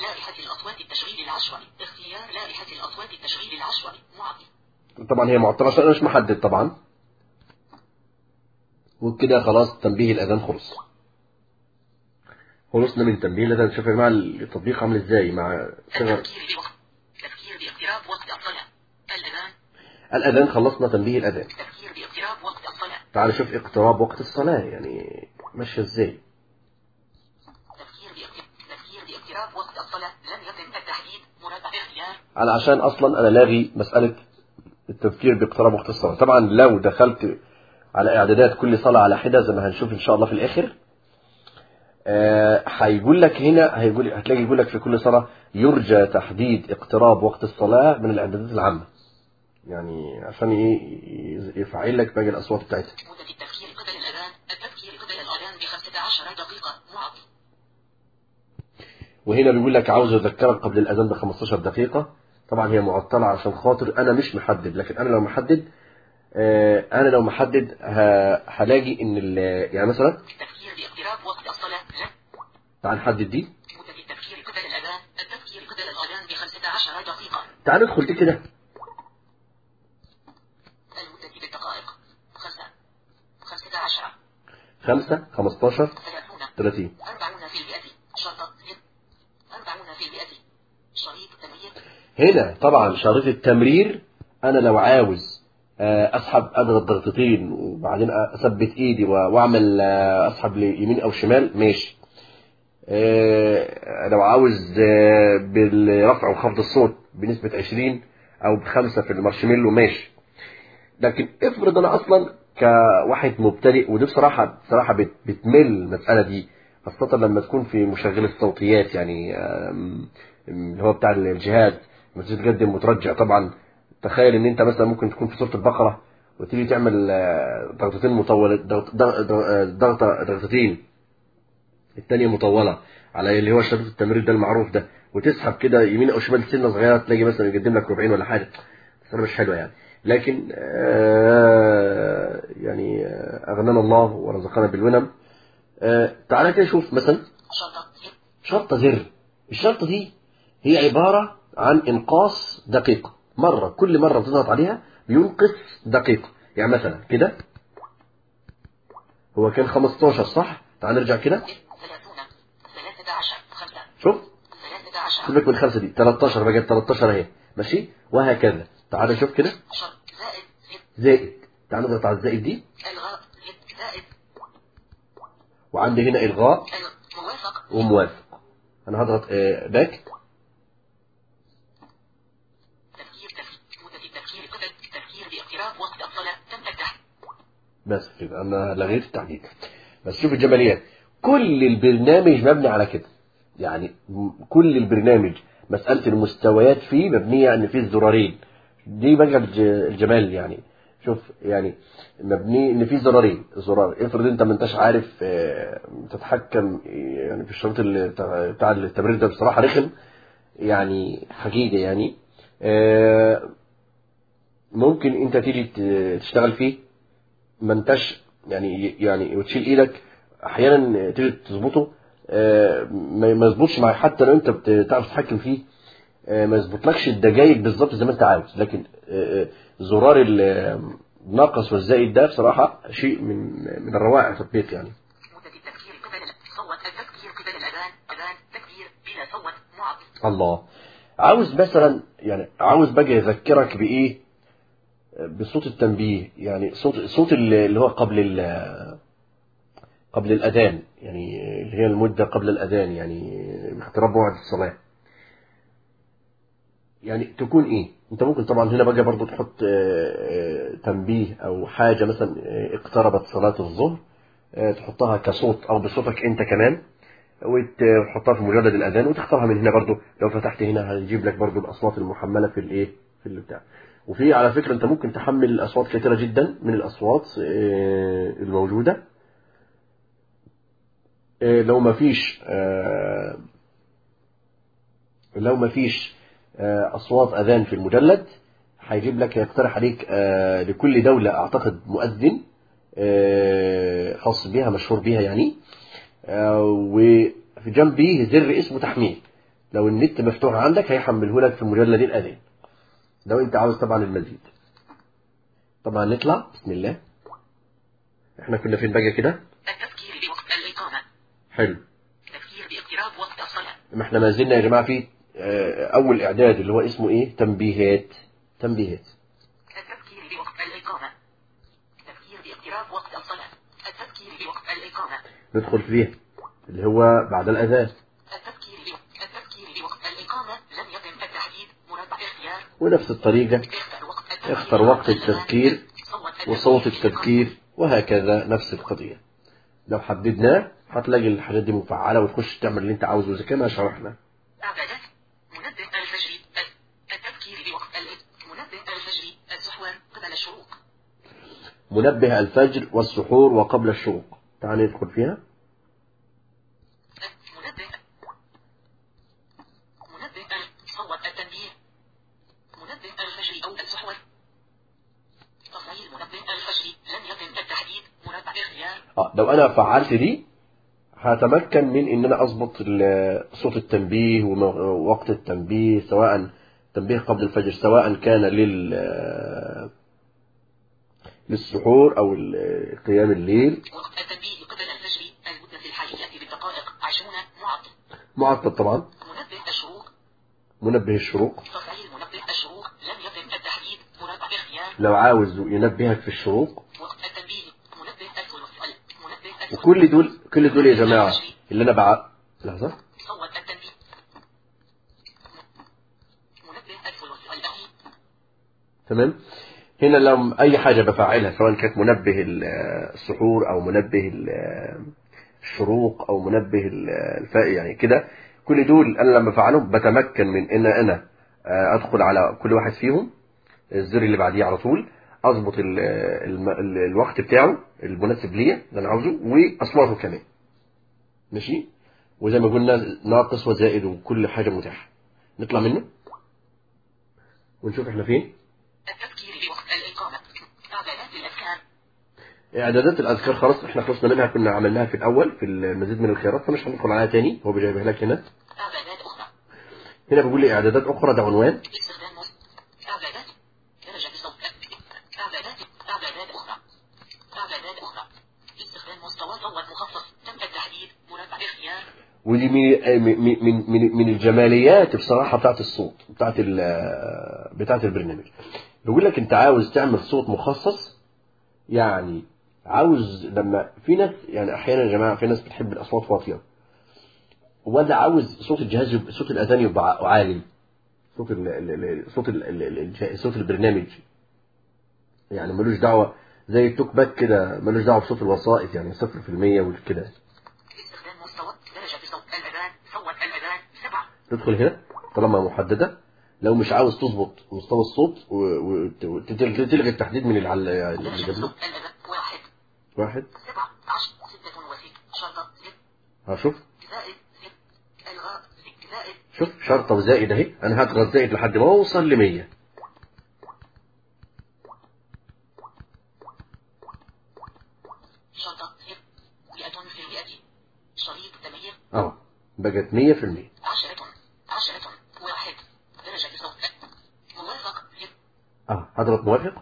التشغيل العشوائي اختيار لائحة الأصوات التشغيل العشوائي معطل طبعا هي معطلة عشان أنا مش محدد طبعا وكده خلاص تنبيه الأذان خلص خلصنا من تنبيه الأذان شوف يا جماعة التطبيق عامل ازاي مع صغر التفكير بوقت تفكير باقتراب وقت الصلاة الأذان الأذان خلصنا تنبيه الأذان تفكير باقتراب وقت الصلاة تعال شوف اقتراب وقت الصلاة يعني ماشية ازاي تفكير باقتراب تفكير باقتراب وقت الصلاة لم يتم التحديد مربع اختيار على عشان اصلا انا لاغي مسألة التفكير باقتراب وقت الصلاة طبعا لو دخلت على اعدادات كل صلاة على حدة زي ما هنشوف ان شاء الله في الاخر آه، هيقول لك هنا هيقول هتلاقي يقول لك في كل صلاة يرجى تحديد اقتراب وقت الصلاة من الاعدادات العامة يعني عشان ايه يفعل لك باقي الاصوات بتاعتها مدة التفكير قبل الأذان التفكير قبل الأذان بخمسة عشر دقيقة معطل وهنا بيقول لك عاوز اذكرك قبل الاذان ب 15 دقيقة طبعا هي معطلة عشان خاطر انا مش محدد لكن انا لو محدد آه، انا لو محدد ه- هلاقي ان ال- يعني مثلا التفكير باقتراب وقت الصلاة لم تعال نحدد دي مدة التفكير قبل الأذان التفكير قبل الأذان بخمسة عشر دقيقة تعال ندخل دي كده المدة بالدقائق خمسة خمسة عشر 5 15 ثلاثون 30 أربعون في المئة شرطة زر أربعون في المئة شريط تمرير هنا طبعا شريط التمرير انا لو عاوز آه، اسحب اضغط ضغطتين وبعدين اثبت ايدي و- واعمل آه، اسحب ليمين او شمال ماشي آه، لو عاوز آه، بالرفع وخفض الصوت بنسبة 20 او بخمسة في المارشميلو ماشي لكن افرض انا اصلا كواحد مبتدئ ودي بصراحة بصراحة بت- بتمل المسألة دي خاصة لما تكون في مشغل الصوتيات يعني آم، اللي هو بتاع الجهاز لما تيجي تقدم مترجع طبعا تخيل ان انت مثلا ممكن تكون في سورة البقرة وتيجي تعمل آه، ضغطتين مطولة ضغط- ضغط- ضغطة ضغطتين الثانية مطولة على اللي هو شريط التمرير ده المعروف ده وتسحب كده يمين او شمال سنة صغيرة تلاقي مثلا يقدم لك ربعين ولا حاجة بس أنا مش حلوة يعني لكن آه، يعني آه، أغنانا الله ورزقنا بالونم آه، تعالى كده شوف مثلا شرطة زر شرطة زر الشرطة دي هي عبارة عن إنقاص دقيقة مرة كل مرة بتضغط عليها بينقص دقيقة يعني مثلا كده هو كان 15 صح تعال نرجع كده ثلاثون ثلاثة عشر خمسة شوف ثلاثة عشر سيبك من الخمسة دي 13 بقت 13 اهي ماشي وهكذا تعال شوف كده شرط زائد زر زائد تعال نضغط على الزائد دي الغاء زر زائد وعندي هنا إلغاء الغ- موافق وموافق أنا هضغط آه، باك تفكير تفكير مدة التفكير قبل تفكير باقتراب وقت الصلاة تم التحديد بس كده انا لغيت التحديد بس شوف الجماليات كل البرنامج مبني على كده يعني م- كل البرنامج مسألة المستويات فيه مبنية ان فيه الزرارين دي بقى الج- الجمال يعني شوف يعني مبني ان فيه زرارين زرار افرض انت ما انتش عارف آه، تتحكم يعني في الشريط اللي بتاع بتاع التمرير ده بصراحة رخم يعني حقيقة يعني آه، ممكن انت تيجي ت- تشتغل فيه ما انتش يعني يعني وتشيل ايدك احيانا تيجي تظبطه آه، ما ما يظبطش معاك حتى لو انت بتعرف تتحكم فيه آه، ما يظبطلكش الدقايق بالظبط زي ما انت عاوز لكن آه، آه، زرار الناقص والزائد ده بصراحه شيء من من الروائع التطبيق يعني مدة التفكير قبل صوت التفكير قبل الأذان أذان تكبير بلا صوت معطل الله عاوز مثلا يعني عاوز بقى يذكرك بايه بصوت التنبيه يعني صوت صوت اللي هو قبل ال- قبل الاذان يعني اللي هي المده قبل الاذان يعني اقتراب موعد الصلاه يعني تكون ايه انت ممكن طبعا هنا بقى برضو تحط آه، آه، تنبيه او حاجه مثلا آه، اقتربت صلاه الظهر آه، تحطها كصوت او بصوتك انت كمان وتحطها في مجرد الاذان وتختارها من هنا برضو لو فتحت هنا هيجيب لك برضو الاصوات المحمله في الايه في البتاع وفي على فكره انت ممكن تحمل اصوات كثيره جدا من الاصوات آه، الموجوده آه، لو ما فيش آه، لو ما فيش آه، اصوات اذان في المجلد هيجيب لك يقترح عليك آه، لكل دوله اعتقد مؤذن آه، خاص بها مشهور بها يعني آه، وفي جنبيه زر اسمه تحميل لو النت مفتوح عندك هيحمله لك في مجلد الأذان لو انت عاوز طبعا المزيد طبعا نطلع بسم الله احنا كنا فين بقى كده التفكير بوقت الإقامة حلو التفكير باقتراب وقت الصلاة ما احنا ما زلنا يا جماعه في آه، اول اعداد اللي هو اسمه ايه تنبيهات تنبيهات التفكير بوقت الإقامة التفكير باقتراب وقت الصلاة التفكير بوقت الإقامة ندخل فيها اللي هو بعد الاذان التفكير بوقت التفكير بوقت الإقامة لم يتم التحديد مربع اختيار ونفس الطريقه اختر وقت التفكير اختر وقت التفكير صوت وصوت التذكير وهكذا نفس القضيه لو حددناه هتلاقي الحاجات دي مفعله وتخش تعمل اللي انت عاوزه زي كما شرحنا أعدادات منبه الفجر التفكير بوقت ال- منبه الفجر السحور قبل الشروق منبه الفجر والسحور وقبل الشروق تعال ندخل فيها منبه منبه ال- صوت التنبيه منبه الفجر أو السحور تفعيل منبه الفجر لم يتم التحديد مربع اختيار اه لو انا فعلت دي هتمكن من ان انا اظبط ال- صوت التنبيه ووقت التنبيه سواء تنبيه قبل الفجر سواء كان لل للسحور او ال- قيام الليل وقت التنبيه قبل الفجر المدة الحالية بالدقائق عشرون معطل معطل طبعا منبه الشروق منبه الشروق تفعيل منبه الشروق لم يتم التحديد مربع اختيار لو عاوز ينبهك في الشروق وقت التنبيه منبه الثلث ال- منبه الثلث وكل دول كل دول يا جماعه اللي انا بع لحظه صوت التنبيه منبه الثلث الأخير تمام هنا لو اي حاجه بفعلها سواء كانت منبه ال- السحور او منبه ال- الشروق او منبه ال- الفائق يعني كده كل دول انا لما بفعلهم بتمكن من ان انا آه، ادخل على كل واحد فيهم الزر اللي بعديه على طول اظبط ال- الم- ال- الوقت بتاعه المناسب ليا اللي انا عاوزه واصواته كمان ماشي وزي ما قلنا ناقص وزائد وكل حاجه متاحه نطلع منه ونشوف احنا فين التفكير بوقت الإقامة إعدادات الأذكار اعدادات الاذكار خلاص احنا خلصنا منها كنا عملناها في الاول في المزيد من الخيارات فمش هندخل عليها تاني هو بيجيبها لك هنا إعدادات أخرى هنا بيقول لي اعدادات اخرى ده عنوان استخدام مص... إعدادات درجة صوت إعدادات إعدادات أخرى إعدادات أخرى استخدام مستوى صوت مخصص تم التحديد مربع اختيار ودي من من من من, من الجماليات بصراحه بتاعت الصوت بتاعت ال- بتاعت البرنامج بيقول لك انت عاوز تعمل صوت مخصص يعني عاوز لما في ناس يعني احيانا يا جماعه في ناس بتحب الاصوات واطيه وده عاوز صوت الجهاز يبقى صوت الاذان يبقى عالي صوت ال ال- ال- صوت ال ال- ال- صوت البرنامج يعني ملوش دعوه زي التوك باك كده ملوش دعوه بصوت الوسائط يعني 0% وكده استخدام مستوى درجة صوت الأذان صوت الأذان سبعة تدخل هنا طالما محدده لو مش عاوز تظبط مستوى الصوت وتلغي التحديد من الع- اللي درجة جنبه صوت الأذان واحد واحد سبعة عشر ستة وست شرطة ست هشوف زائد ست الغاء ست زائد شوف شرطة وزائد اهي انا هضغط زائد لحد ما اوصل ل 100 شرطة ست مئة في المئة شريط تمييز اهو بقت 100% عشرة عشرة واحد درجة صوت موافق ست اه هضغط موافق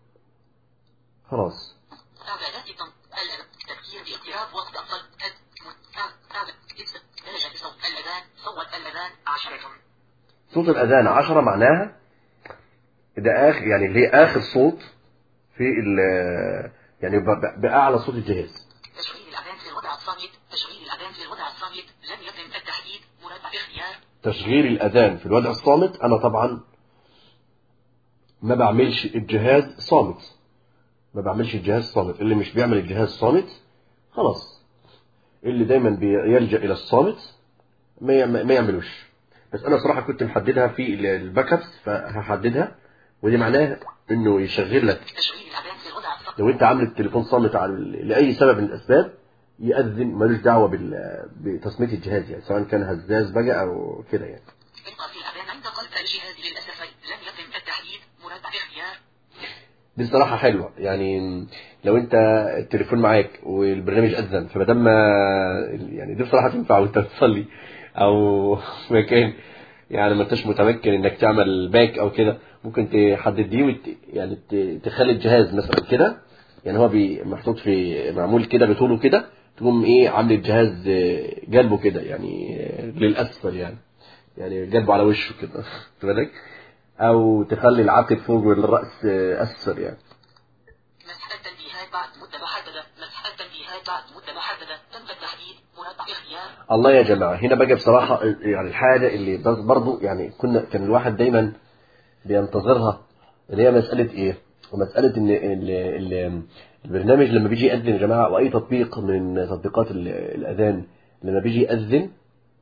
خلاص إعدادات التم التفكير باقتراب وقت أفضل أعداد درجة صوت الأذان صوت الأذان عشرة صوت الاذان 10 معناها ده اخر يعني اللي هي اخر صوت في ال يعني ب- ب- باعلى صوت الجهاز تشغيل الأذان في الوضع الصامت تشغيل الأذان في الوضع الصامت لم يتم التحديد مربع اختيار تشغيل الاذان في الوضع الصامت انا طبعا ما بعملش الجهاز صامت ما بعملش الجهاز صامت اللي مش بيعمل الجهاز صامت خلاص اللي دايما بيلجأ الى الصامت ما يعم- ما يعملوش بس انا صراحه كنت محددها في ال- الباك ابس فهحددها ودي معناها انه يشغل لك تشغيل الأذان في الوضع الصامت لو انت عامل التليفون صامت على لاي سبب من الاسباب يأذن ملوش دعوه بال- بتصميت الجهاز يعني سواء كان هزاز بقى او كده يعني إيقاف الأذان عند قلب الجهاز للأسف لم يتم التحديد مربع اختيار دي الصراحه حلوه يعني لو انت التليفون معاك والبرنامج اذن فما دام ما- يعني دي بصراحه تنفع وانت بتصلي او مكان يعني ما انتش متمكن انك تعمل باك او كده ممكن تحدد دي وت... يعني ت- تخلي الجهاز مثلا كده يعني هو بي محطوط في معمول كده بطوله كده تقوم ايه عامل الجهاز آه، جنبه كده يعني آه، للاسفل يعني يعني جنبه على وشه كده خد بالك او تخلي العاتق فوق والراس آه، اسفل يعني مسح التنبيهات بعد مدة محددة مسح التنبيهات بعد مدة محددة تم التحديد مربع اختيار الله يا جماعة هنا بقى بصراحة يعني الحاجة اللي بس- برضو يعني كنا كان الواحد دايما بينتظرها اللي هي مسألة ايه ومسألة ان ال- ال- البرنامج لما بيجي يأذن يا جماعة او اي تطبيق من تطبيقات ال- الاذان لما بيجي يأذن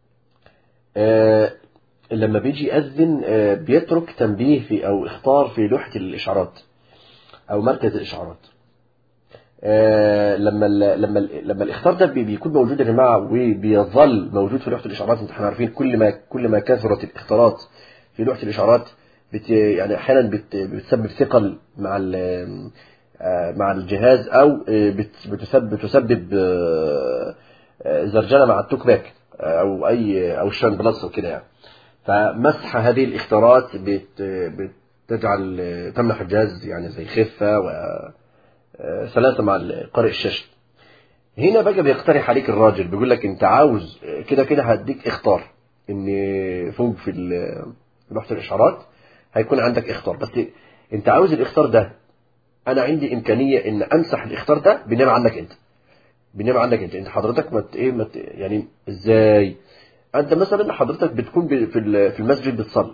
آه لما بيجي يأذن آه بيترك تنبيه في او اختار في لوحة الاشعارات او مركز الاشعارات آه، لما ال لما ال لما الاختار ده بي- بيكون موجود يا جماعه وبيظل موجود في لوحه الاشعارات انتوا احنا عارفين كل ما كل ما كثرت الاختارات في لوحه الاشعارات بت يعني احيانا بت بتسبب ثقل مع ال- آه، مع الجهاز او آه، بت- بتسبب بتسبب آه، آه، زرجنه مع التوك باك آه، او اي او الشان بلس وكده يعني فمسح هذه الاختيارات بت بتجعل تمنح الجهاز يعني زي خفه و آه، سلاسه مع قارئ الشاشه هنا بقى بيقترح عليك الراجل بيقول لك انت عاوز آه، كده كده هديك اختار ان فوق في ال- لوحه الاشعارات هيكون عندك اختار بس انت عاوز الاختار ده انا عندي امكانيه ان امسح الاختار ده بنعمه عنك انت بنعمه عنك انت انت حضرتك ما ت- ايه ما ت- يعني ازاي انت مثلا حضرتك بتكون ب- في ال- في المسجد بتصلي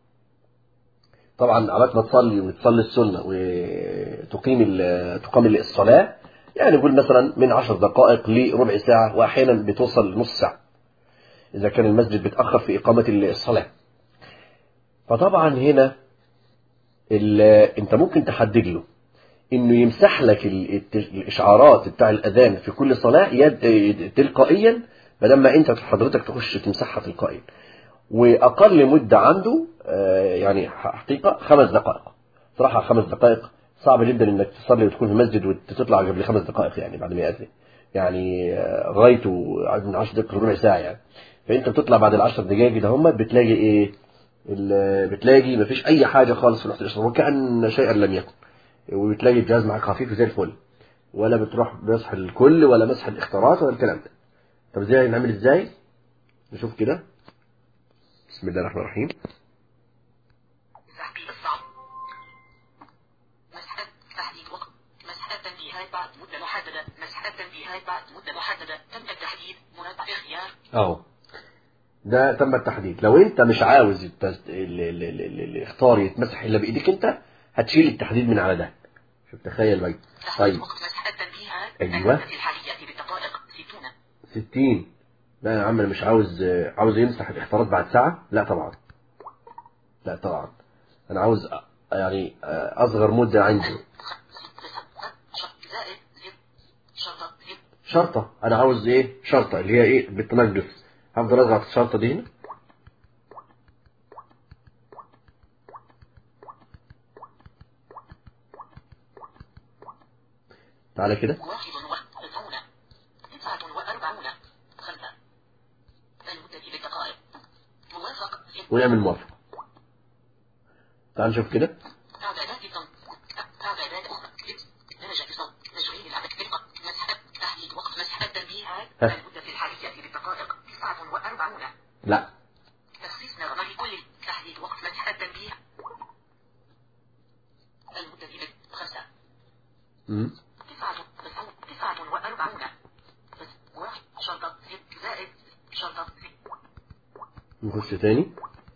طبعا على ما تصلي وتصلي السنه وتقيم ال- تقام الصلاه يعني نقول مثلا من عشر دقائق لربع ساعه واحيانا بتوصل لنص ساعه اذا كان المسجد بيتاخر في اقامه الصلاه فطبعا هنا ال- انت ممكن تحدد له انه يمسح لك ال- الت- الاشعارات بتاع الاذان في كل صلاه يد تلقائيا بدل ما انت حضرتك تخش تمسحها تلقائيا واقل مده عنده آه، يعني حقيقه خمس دقائق صراحه خمس دقائق صعب جدا انك تصلي وتكون في مسجد وتطلع قبل خمس دقائق يعني بعد ما يأذن يعني آه، غايته من 10 دقائق ربع ساعه يعني فانت بتطلع بعد العشر دقائق ده هم بتلاقي ايه ال- بتلاقي مفيش اي حاجه خالص في الوقت وكأن شيئا لم يكن وبتلاقي الجهاز معاك خفيف زي الفل ولا بتروح مسح الكل ولا مسح الاختيارات ولا الكلام ده طب ازاي نعمل ازاي نشوف كده بسم الله الرحمن الرحيم تحقيق الصعب مسح تحديد وقت مسح التنبيهات بعد مدة محددة مسح التنبيهات بعد مدة محددة تم التحديد مربع اختيار اهو ده تم التحديد لو انت مش عاوز التز... ال... ال... ال... ال... الاختار يتمسح الا بايديك انت هتشيل التحديد من على ده شوف تخيل بقى تحديد طيب وقت مسح التنبيهات أيوة. المدة الحالية بالدقائق 60 60 لا يا عم انا مش عاوز عاوز يمسح الاختيارات بعد ساعة لا طبعا لا طبعا انا عاوز أ- يعني اصغر مدة عندي زائد زد شرطة زد شرطة انا عاوز ايه شرطة اللي هي ايه بالتنجس هفضل اضغط الشرطة دي هنا تعالى كده واحد وتسعون تسعة وأربعون خمسة المدة بالدقائق موافق زد ونعمل موافقة تعال نشوف كده تعدادات الصوت تعدادات أخرى زد درجة الصوت تشغيل العدد دقة مسح تحديد وقت مسح التنبيهات ها. المدة الحالية بالدقائق تسعة وأربعون لا تخصيص نغمة لكل تحديد وقت مسح التنبيه المدة خمسة مم. تسعة تسعون تسعة وأربعون بس واحد شرطة زد زائد شرطة زد نخش تاني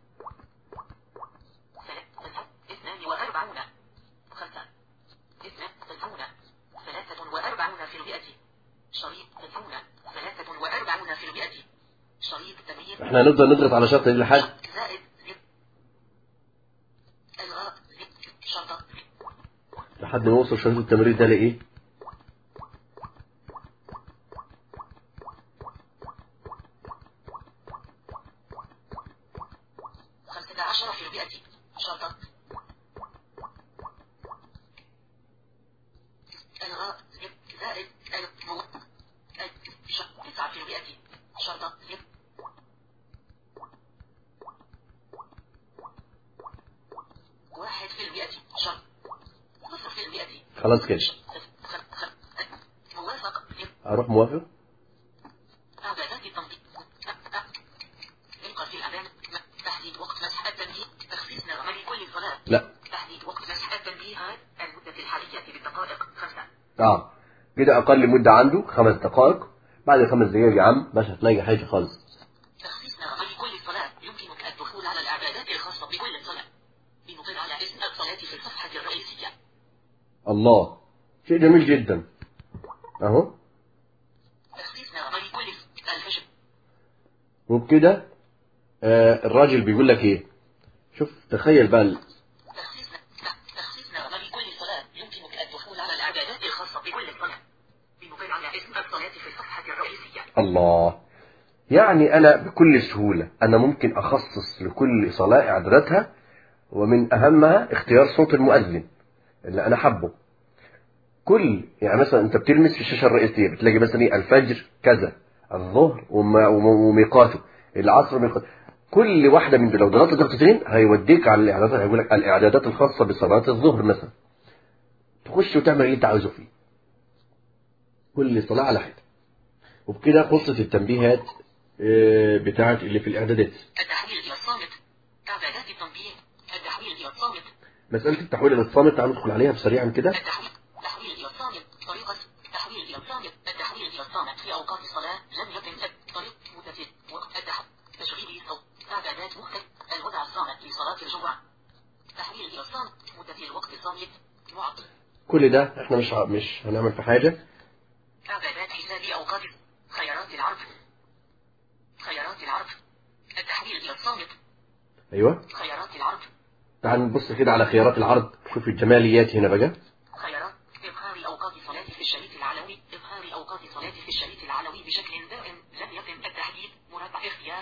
ثلاثة اثنان وأربعون خمسة اثنان تسعون ثلاثة وأربعون في المئة شريط تسعون ثلاثة وأربعون في المئة شريط تمرير احنا هنفضل نضغط على شرطة دي لحد زائد زد الغاء زد شرطة زد لحد ما نوصل شريط التمرير ده لايه خمسة عشر في المئة شرطة الغاء زد زائد المو ش- تسعة في المئة شرطة زد خلاص كده موافق اروح موافق اعدادات التنظيم القى في الاذان تحديد وقت مسح التنبيه تخصيص نغمة لكل صلاة لا تحديد وقت مسح التنبيهات المدة الحالية بالدقائق خمسة اه كده اقل مده عنده خمس دقائق بعد خمس دقائق يا عم مش هتلاقي حاجه خالص تخصيص نغمة لكل صلاة يمكنك الدخول على الإعدادات الخاصة بكل صلاة لنطل على اسم الصلاة في الصفحة الرئيسية الله شيء جميل جدا اهو تخصيص نغمة لكل الفجر وبكده آه الراجل بيقول لك ايه شوف تخيل بقى ال- تخصيص تخصيص نغمة لكل صلاة يمكنك الدخول على الإعدادات الخاصة بكل صلاة لنطل على اسم الصلاة في الصفحة الرئيسية الله يعني انا بكل سهوله انا ممكن اخصص لكل صلاه اعداداتها ومن اهمها اختيار صوت المؤذن اللي انا حبه كل يعني مثلا انت بتلمس في الشاشه الرئيسيه بتلاقي مثلا ايه الفجر كذا الظهر وما- وم- وميقاته العصر ميقاته كل واحده من دول لو ضغطت ضغطتين هيوديك على الاعدادات هيقول لك الاعدادات الخاصه بصلاه الظهر مثلا تخش وتعمل اللي انت عاوزه فيه كل صلاه على حده وبكده خلصت التنبيهات آه، بتاعت اللي في الاعدادات التحويل إلى الصامت إعدادات التنبيه التحويل إلى الصامت مساله التحويل الى الصامت تعال ندخل عليها بسريعا كده التحويل تحويل إلى الصامت طريقة تحويل إلى الصامت التحويل إلى الصامت في أوقات الصلاة لم يتم طريق مدة وقت التحويل تشغيل صوت إعدادات مختلف الوضع الصامت لصلاة الجمعة تحويل إلى الصامت مدة الوقت الصامت معطل كل ده احنا مش ع- مش هنعمل في حاجه إعدادات حساب أوقات خيارات العرض خيارات العرض التحويل إلى الصامت ايوه خيارات العرض تعال نبص كده على خيارات العرض شوف الجماليات هنا بقى خيارات إظهار أوقات الصلاة في الشريط العلوي إظهار أوقات الصلاة في الشريط العلوي بشكل دائم لم يتم التحديد مربع اختيار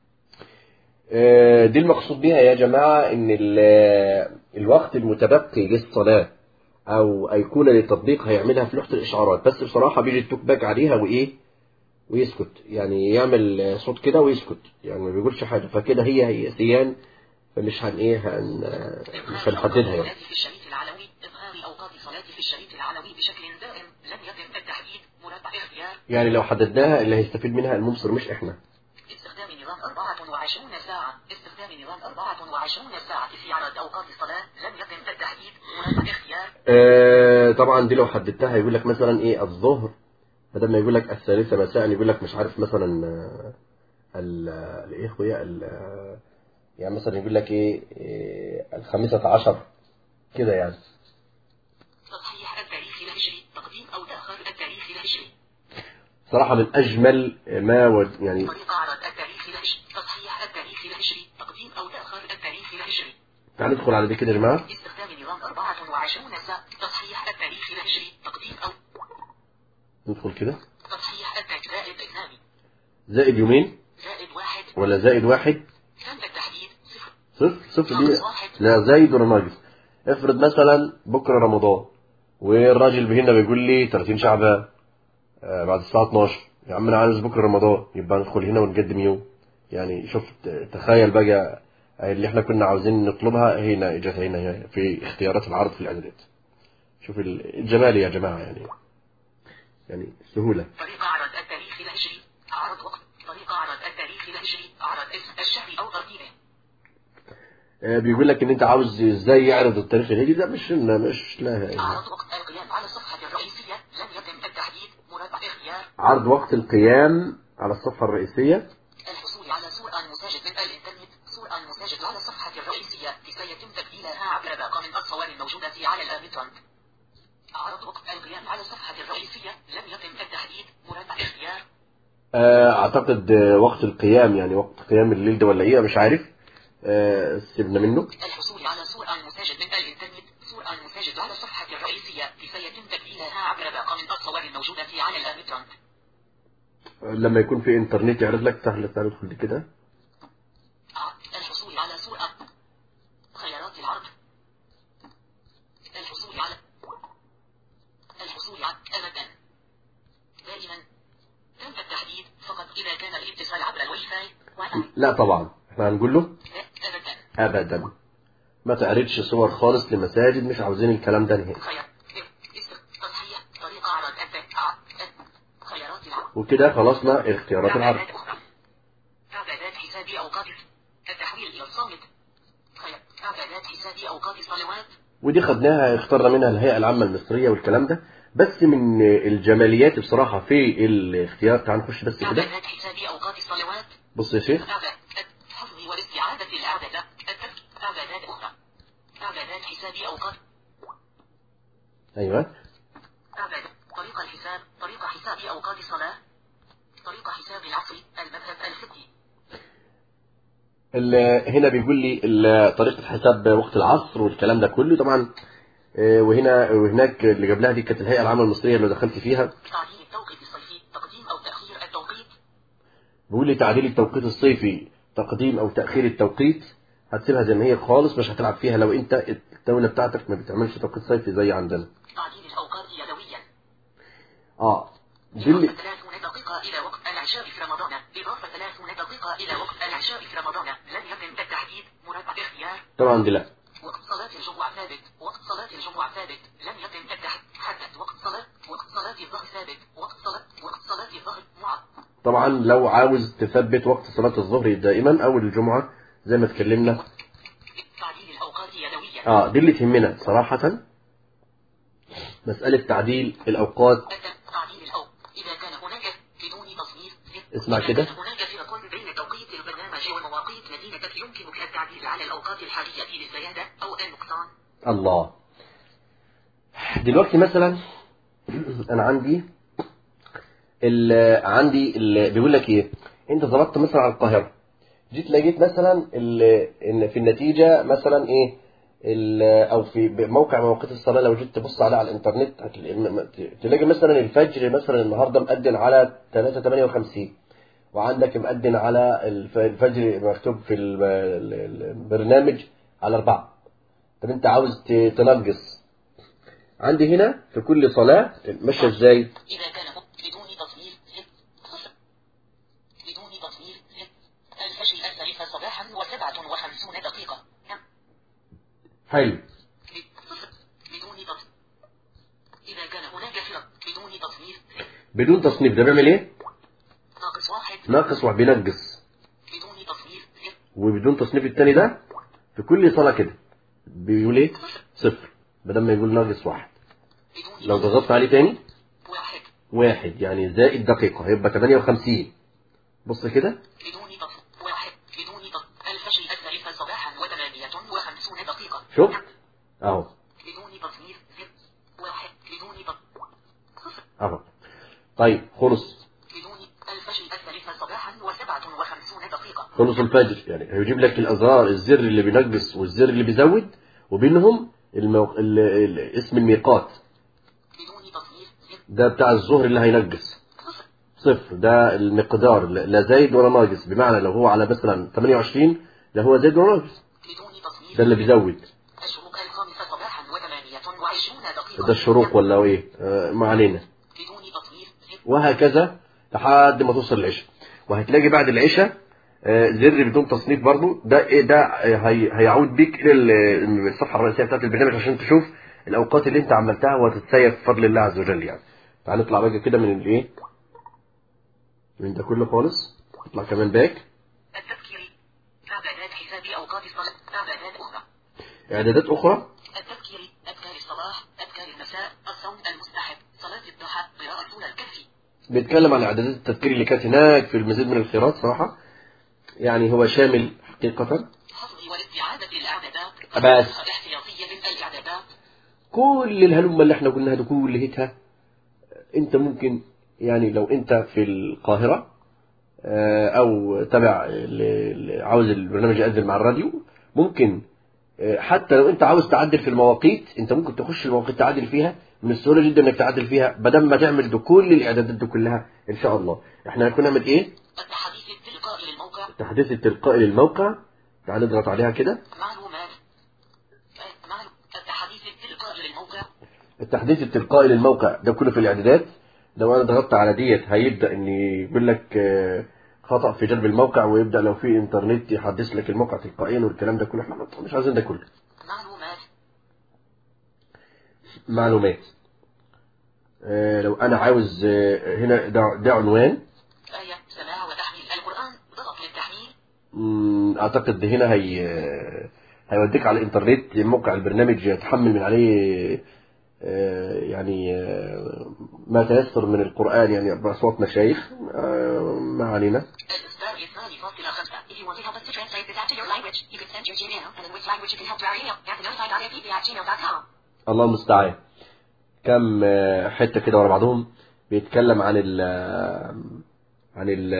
آه، دي المقصود بيها يا جماعة ان ال- الوقت المتبقي للصلاة او ايقونة للتطبيق هيعملها في لوحة الاشعارات بس بصراحة بيجي التوك باك عليها وايه ويسكت يعني يعمل صوت كده ويسكت يعني ما بيقولش حاجة فكده هي هي سيان فمش هن ايه هن مش هنحددها يعني الصلاة في الشريط العلوي إظهار أوقات الصلاة في الشريط العلوي بشكل دائم لم يتم التحديد مربع اختيار يعني لو حددناها اللي هيستفيد منها المبصر مش احنا استخدام نظام 24 ساعة استخدام نظام 24 ساعة في عرض أوقات الصلاة لم يتم التحديد مربع اختيار آه، طبعا دي لو حددتها هيقول لك مثلا ايه الظهر بدل ما يقول لك الثالثة مساء يقول لك مش عارف مثلا آه، ال الايه يا اخويا ال- آه، يعني مثلا يقول لك ايه إيه، الخامسة عشر كده يعني تصحيح التاريخ الهجري تقديم أو تأخر التاريخ الهجري صراحة من أجمل ما ود يعني طريقة عرض التاريخ الهجري تصحيح التاريخ الهجري تقديم أو تأخر التاريخ الهجري تعال ندخل على دي كده يا جماعة استخدام نظام 24 ساعة تصحيح التاريخ الهجري تقديم أو ندخل كده تصحيح التاريخ زائد إثنان زائد يومين زائد واحد ولا زائد واحد تم التحديد صفر صفر صفر دي ناقص واحد لا زايد ولا ناقص افرض مثلا بكرة رمضان والراجل هنا بيقول لي 30 شعبان آه، بعد الساعة 12 يا عم انا عايز بكرة رمضان يبقى ندخل هنا ونقدم يوم يعني شوف ت- تخيل بقى اللي احنا كنا عاوزين نطلبها هنا اجت هنا هنا في اختيارات العرض في الاعدادات شوف ال- الجمال يا جماعة يعني يعني سهولة طريقة عرض التاريخ الهجري عرض وقت طريقة عرض التاريخ الهجري عرض اسم الشهر أو ترتيبه آه، بيقول لك ان انت عاوز ازاي يعرض التاريخ الهجري ده مش مش لا يعني عرض وقت القيام على الصفحة الرئيسية لم يتم التحديد مربع اختيار عرض وقت القيام على الصفحة الرئيسية الحصول على صورة مساجد من الإنترنت صورة مساجد على الصفحة الرئيسية سيتم تبديلها عبر باقة من الصور الموجودة على الآمترنت عرض وقت القيام على الصفحة الرئيسية لم يتم التحديد مربع اختيار آه، اعتقد آه، وقت القيام يعني وقت قيام الليل ده ولا ايه مش عارف آه، سيبنا منه الحصول على صورة مساجد من الإنترنت صورة مساجد على الصفحة الرئيسية سيتم تبديلها عبر باقة من الصور الموجودة على الآمترنت آه، لما يكون في انترنت يعرض لك سهل تعال ادخل دي كده الحصول على صورة خيارات العرض الحصول على الحصول على أبدا دائما تم التحديد فقط إذا كان الاتصال عبر الواي فاي ولا لا طبعا احنا هنقول له أبدا ابدا ما تعرضش صور خالص لمساجد مش عاوزين الكلام ده نهائي خيار وكده خلصنا اختيارات العرض إعدادات أخرى إعدادات حساب أوقات التحويل إلى الصامت خير. إعدادات حساب أوقات الصلوات ودي خدناها اخترنا منها الهيئة العامة المصرية والكلام ده بس من الجماليات بصراحة في الاختيار تعال نخش بس كده إعدادات حساب أوقات الصلوات بص يا شيخ إعداد الحفظ والاستعادة الإعدادات التف- إعدادات أخرى إعدادات حساب أوقات ايوه إعداد طريقة الحساب طريقة حساب أوقات الصلاة طريقة حساب العصر المذهب الفقهي ال- هنا بيقول لي ال- طريقة حساب وقت العصر والكلام ده كله طبعا آه، وهنا وهناك اللي قبلها دي كانت الهيئة العامة المصرية اللي دخلت فيها تعديل التوقيت الصيفي تقديم أو تأخير التوقيت بيقول لي تعديل التوقيت الصيفي تقديم او تاخير التوقيت هتسيبها زي ما هي خالص مش هتلعب فيها لو انت الدوله بتاعتك ما بتعملش توقيت صيفي زي عندنا تعديل الأوقات يدويا اه دي اللي إضافة 30 دقيقة إلى وقت العشاء في رمضان إضافة 30 دقيقة إلى وقت العشاء في رمضان لم يتم التحديد مرتب اختيار طبعا دي لا وقت صلاة الجمعة ثابت وقت صلاة الجمعة ثابت لم يتم التحديد حدد وقت صلاة وقت صلاة الظهر ثابت وقت صلاة وقت صلاة الظهر معط طبعا لو عاوز تثبت وقت صلاه الظهر دائما او الجمعه زي ما اتكلمنا تعديل الأوقات يدويا اه دي اللي تهمنا صراحه مساله تعديل الاوقات الت- تعديل الأو إذا كان هناك بدون تصنيف اسمع إذا كده. كان هناك فرق بين توقيت البرنامج ومواقيت مدينتك يمكنك التعديل على الأوقات الحالية للزيادة أو النقصان الله دلوقتي مثلا انا عندي ال عندي ال بيقول لك ايه انت ضربت مثلا على القاهره جيت لقيت مثلا ال ان في النتيجه مثلا ايه ال او في موقع مواقيت الصلاه لو جيت تبص عليه على الانترنت هتلاقي م- م- تلاقي مثلا الفجر مثلا النهارده مقدم على 3:58 وعندك مقدم على الف- الفجر مكتوب في ال- ال- البرنامج على 4 طب انت عاوز ت- تنقص عندي هنا في كل صلاة ماشية ازاي إذا كان م- بدون تصنيف صفر بدون تصنيف الفجر الثالثة صباحا وسبعة وخمسون دقيقة حلو صفر بدون تصنيف إذا كان هناك فرق بدون تصنيف بدون تصنيف ده بيعمل ايه ناقص واحد ناقص وبينقص بدون تصنيف وبدون تصنيف التاني ده في كل صلاة كده بيقول ايه صفر بدل ما يقول ناقص واحد بدون لو ضغطت عليه تاني واحد واحد يعني زائد دقيقة هيبقى 58 بص كده بدون تصنيف واحد بدون تصنيف الفجر الثالثة صباحا وثمانية وخمسون دقيقة شفت اهو بدون تصنيف واحد بدون تصنيف صفر اهو طيب خلص بدون الفجر الثالثة صباحا وسبعة وخمسون دقيقة خلص الفجر يعني هيجيب لك الازرار الزر اللي بينقص والزر اللي بيزود وبينهم المو... ال... ال... اسم الميقات بدون تصنيف ده بتاع الظهر اللي هينقص صفر صفر ده المقدار لا لا زايد ولا ناقص بمعنى لو هو على مثلا 28 لا هو زايد ولا ناقص بدون تصنيف ده اللي بيزود الشروق الخامسة صباحا وثمانية وعشرون دقيقة ده الشروق ولا ايه آه ما علينا بدون تصنيف وهكذا لحد ما توصل العشاء وهتلاقي بعد العشاء آه، زر بدون تصنيف برضو ده ايه ده آه، هي هيعود بيك الى ال- الصفحه الرئيسيه بتاعت البرنامج عشان تشوف الاوقات اللي انت عملتها وهتتسيف بفضل الله عز وجل يعني تعال نطلع بقى كده من الايه من ده كله خالص نطلع كمان باك التذكير إعدادات حساب أوقات الصلاة إعدادات أخرى اعدادات اخرى التذكير أذكار الصباح أذكار المساء الصوم المستحب صلاة الضحى قراءة سورة الكهف بيتكلم عن اعدادات التذكير اللي كانت هناك في المزيد من الخيرات صراحه يعني هو شامل حقيقه حفظ والاستعادة الإعدادات بس. الاحتياطية للإعدادات كل الهلمة اللي احنا قلناها دي كلها انت ممكن يعني لو انت في القاهرة آه، او تبع ال- ال- عاوز البرنامج يقدم مع الراديو ممكن آه، حتى لو انت عاوز تعدل في المواقيت انت ممكن تخش المواقيت تعدل فيها من السهوله جدا انك تعدل فيها بدل ما تعمل ده كل الاعدادات دي كلها ان شاء الله احنا هنكون نعمل ايه التحديث التلقائي للموقع التحديث التلقائي للموقع تعال نضغط عليها كده معلومات آه، معلو... التحديث التلقائي للموقع التحديث التلقائي للموقع ده كله في الاعدادات لو انا ضغطت على ديت هيبدا ان يقول لك آه، خطا في جلب الموقع ويبدا لو في انترنت يحدث لك الموقع تلقائيا والكلام ده كله احنا مش عايزين ده كله معلومات معلومات آه، لو انا عاوز آه، هنا ده, ده عنوان آية سماع وتحميل القرآن ضغط للتحميل مم، اعتقد هنا هي هيوديك على الانترنت موقع البرنامج تحمل من عليه آه، يعني آه، ما تيسر من القرآن يعني بأصوات مشايخ آه، ما علينا الإصدار 2.5 If you want to help us to translate this app to your language, you can send your Gmail and in which language you can help to our email at notify.fpp at gmail.com. الله المستعان كم آه، حتة كده ورا بعضهم بيتكلم عن ال عن ال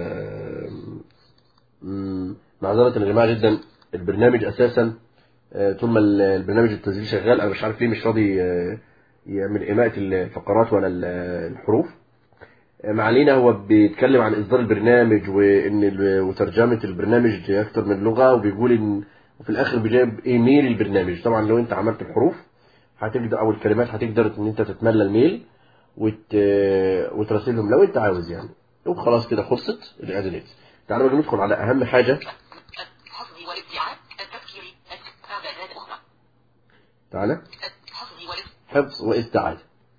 مم، معذرة يا جماعة جدا البرنامج أساسا آه، طول ما ال- البرنامج التسجيل شغال أنا مش عارف ليه مش راضي آه، يعمل إماءة الفقرات ولا ال- الحروف آه، ما علينا هو بيتكلم عن إصدار البرنامج وإن ال- وترجمة البرنامج أكتر من لغة وبيقول إن وفي الآخر بيجيب إيميل البرنامج طبعا لو أنت عملت الحروف هتقدر او الكلمات هتقدر ان انت تتملى الميل وت... وتراسلهم لو انت عاوز يعني وخلاص كده خلصت الاعدادات تعالوا بقى ندخل على اهم حاجه الحفظ والاستيعاب التذكير إعدادات أخرى تعالى الحفظ والاستيعاب حفظ واستعاده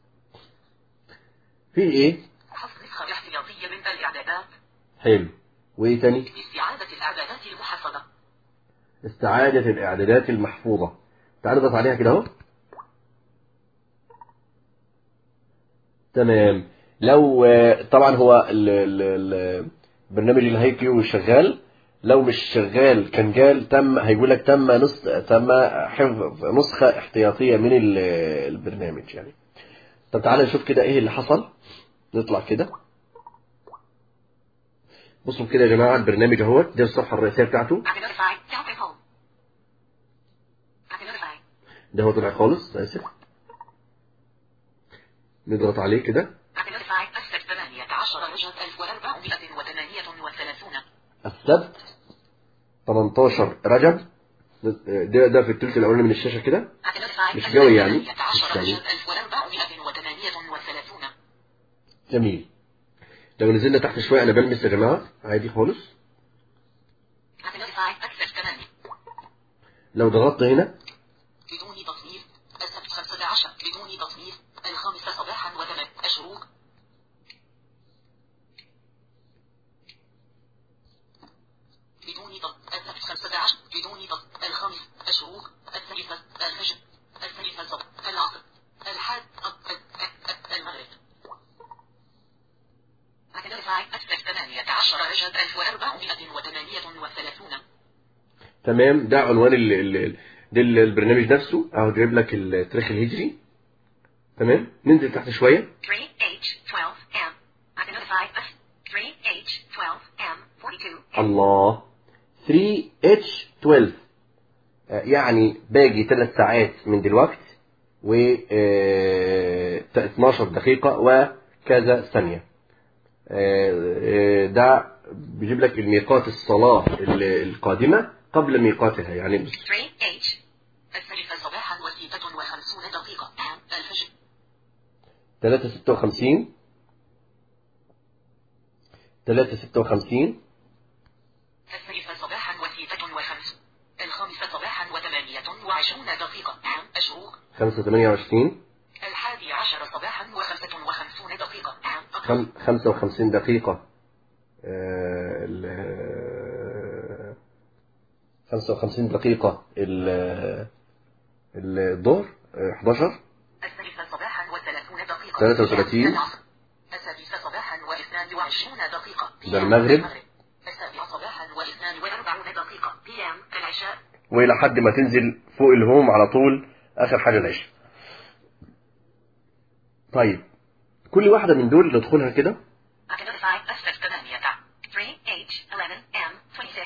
في ايه حفظ نسخة احتياطية من الإعدادات حلو وايه تاني استعادة الإعدادات المحفظة استعاده الاعدادات المحفوظه تعالوا نضغط عليها كده اهو تمام لو آه، طبعا هو ال- ال- ال- البرنامج الهيكيو شغال لو مش شغال كان قال تم هيقول لك تم نص تم حفظ نسخة احتياطية من ال- البرنامج يعني طب تعالى نشوف كده ايه اللي حصل نطلع كده بصوا كده يا جماعة البرنامج اهوت دي الصفحة الرئيسية بتاعته I can notify topic home I can notify ده هو طلع خالص اسف نضغط عليه كده I can notify السبت 18 رجب 1438 السبت 18 رجب ده ده في الثلث الاولاني من الشاشه كده I can notify مش السبت قوي يعني. 18 مش يعني. رجب 1438 جميل لو نزلنا تحت شويه انا بلمس يا جماعه عادي خالص I can notify السبت 8 لو ضغطت هنا بدون تصنيف السبت 15 بدون تصنيف الخامسة صباحا وثمان الشروق بدون تص... السبت 15 بدون تص... الخامس الشروق الثالثة الفجر الثالثة صباح العصر الحاد ال- ال- ال- المغرب أكنفع السبت 18 رجب 1438 تمام ده عنوان ال ال ده ال- البرنامج نفسه اهو جايب لك التاريخ الهجري تمام ننزل تحت شويه 3H12M. I can notify us. 3H12M 42. الله 3H12 آه، يعني باقي 3 ساعات من دلوقتي و آه، 12 دقيقة وكذا ثانية آه، آه، ده بيجيب لك الميقات الصلاة ال- القادمة قبل ميقاتها يعني بس 3H. الثالثة صباحا وستة وخمسون دقيقة. الفجر. 356 356 الثالثة صباحا وستة وخمسون. الخامسة صباحا وثمانية وعشرون دقيقة. الشروق. 528 الحادي عشر صباحا وخمسة وخمسون دقيقة. خم- 55 دقيقة آه، ال- 55 دقيقة ال- الظهر آه، 11 الثالثة صباحا وثلاثون دقيقة 33. العصر. السادسة صباحا واثنان وعشرون دقيقة ده المغرب. السابعة صباحا واثنان وأربعون دقيقة بيام العشاء وإلى حد ما تنزل فوق الهوم على طول آخر حاجة العشاء طيب كل واحدة من دول ندخلها كده I can notify السبت ثمانية 3H11M 26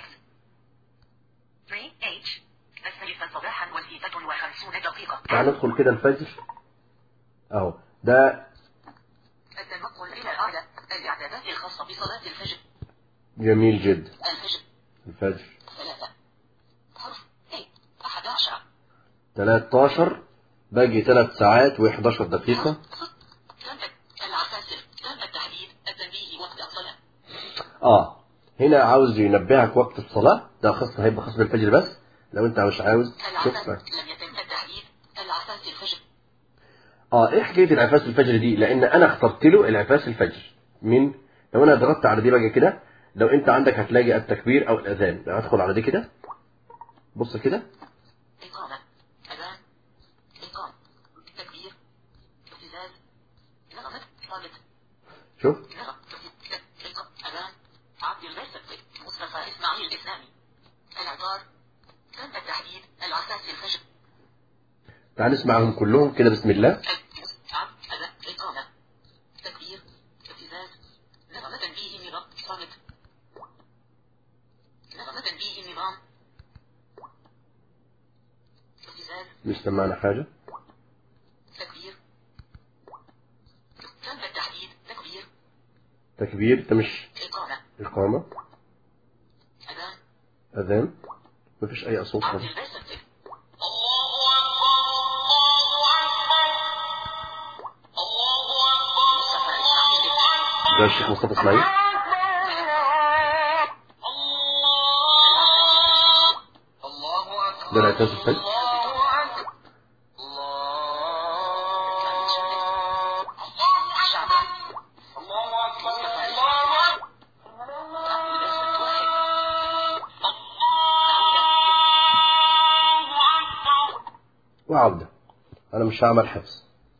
3H الثالثة صباحا وستة وخمسون دقيقة تعال ندخل كده الفجر أهو ده التنقل إلى أعلى الإعدادات الخاصة بصلاة الفجر جميل جدا الفجر الفجر ثلاثة حرف A 11 13 باقي 3 ساعات و11 دقيقة تم العساسر تم التحديد التنبيه وقت الصلاة اه هنا عاوز ينبهك وقت الصلاة ده خاص هيبقى خاص بالفجر بس لو انت مش عاوز شوف العساسر لم يتم التحديد العساسر الفجر اه ايه حكايه العفاس الفجر دي لان انا اخترت له العفاس الفجر من لو انا ضغطت على دي بقى كده لو انت عندك هتلاقي التكبير او الاذان هدخل على دي كده بص كده إقامة أذان إقامة تكبير ابتزاز نغمة صامت شوف نغم إقامة أذان عبد الباسط مصطفى إسماعيل الإسلامي العطار تم التحديد العساس الفجر تعال نسمعهم كلهم كده بسم الله عبد أذان إقامة تكبير ابتزاز نغمة تنبيه نظام صامت نغمة تنبيه نظام ابتزاز مش سمعنا حاجه تكبير تم التحديد تكبير تكبير ده مش إقامة اقامه أذان اذان مفيش اي صوت عبد خالص الباسط مصطفى إسماعيل ده الشيخ مصطفى اسماعيل ده العكاز الفجر شعبان مصطفى إسماعيل عبد الباسط واحد وعودة انا مش هعمل حفظ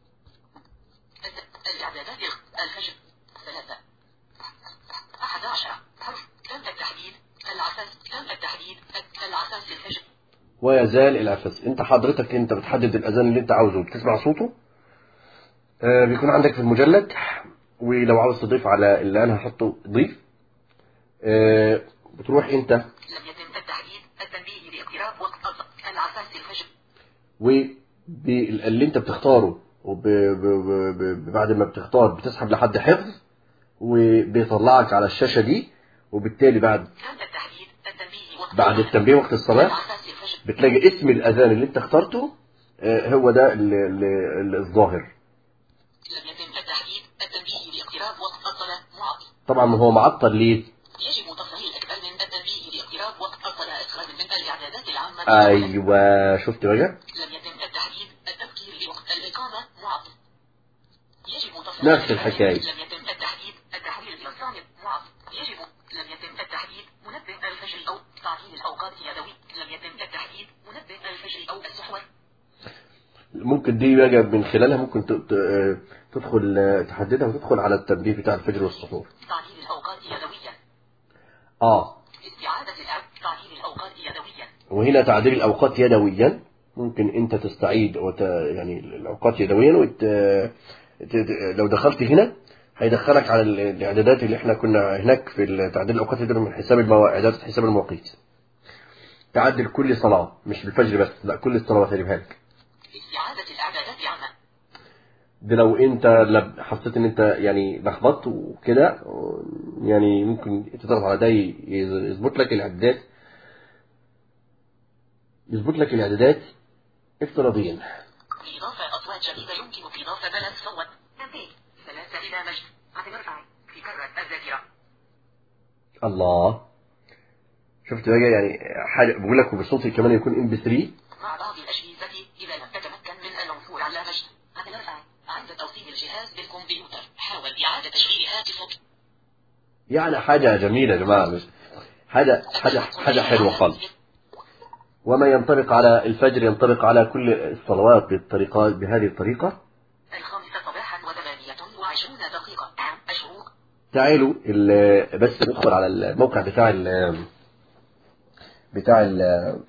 الإعدادات الفجر ثلاثة أحد عشر حرف تم التحديد العساس تم التحديد العساس الفجر ويزال العفاس انت حضرتك انت بتحدد الاذان اللي انت عاوزه بتسمع صوته آه بيكون عندك في المجلد ولو عاوز تضيف على اللي انا هحطه ضيف آه بتروح انت لم يتم التحديد التنبيه لاقتراب وقت الض- العساس الفجر واللي انت بتختاره وبعد ما بتختار بتسحب لحد حفظ وبيطلعك على الشاشة دي وبالتالي بعد تم التحديد التنبيه وقت بعد التنبيه وقت الصلاة العساس الفجر بتلاقي اسم الأذان اللي انت اخترته آه، هو ده ال- ال- ال- الظاهر لم يتم التحديد التنبيه لاقتراب وقت الصلاة معطل طبعا ما هو معطل ليه يجب تصحيح أكثر من التنبيه لاقتراب وقت الصلاة إخراج من الإعدادات العامة ايوه شفت بقى لم يتم التحديد التذكير لوقت الإقامة معطل يجب تصحيح نفس الحكاية. لم يتم التحديد التحويل إلى الصامت معطل يجب لم يتم التحديد منبه الفجر أو تعديل الأوقات يدوي لم يتم التحديد منبه الفجر أو السحور ممكن دي بقى من خلالها ممكن ت- ت- آه، تدخل آه، تحددها وتدخل على التنبيه بتاع الفجر والسحور تعديل الأوقات يدويا اه استعادة الأب تعديل الأوقات يدويا وهنا تعديل الأوقات يدويا ممكن أنت تستعيد وت... يعني الأوقات يدويا وت... ت... ت- لو دخلت هنا هيدخلك على ال- الإعدادات اللي احنا كنا هناك في تعديل الأوقات يدويا من حساب المواعيد إعدادات حساب المواقيت تعدل كل صلاة مش بالفجر بس لا كل الصلوات هجيبها لك استعادة الإعدادات عامة ده لو انت لب- حسيت ان انت يعني لخبطت وكده يعني ممكن تضغط على ده ي- يظبط لك الاعدادات يظبط لك الاعدادات افتراضيا إضافة أصوات جديدة يمكن إضافة بلد صوت تنبيه ثلاثة إلى مجد عدد ارفع في كرة الذاكرة الله شفت بقى يعني حاجه بقول لك وبصوتي كمان يكون ام بي 3 مع بعض الأجهزة إذا لم تتمكن من العثور على مجد عدد ارفع عند توصيل الجهاز بالكمبيوتر حاول إعادة تشغيل هاتفك يعني حاجه جميله يا جماعه مش حاجه حاجه حاجه حلوه خالص وما ينطبق على الفجر ينطبق على كل الصلوات بالطريقه بهذه الطريقه الخامسة صباحا وثمانية وعشرون دقيقة الشروق تعالوا ال- بس ندخل على الموقع بتاع ال بتاع ال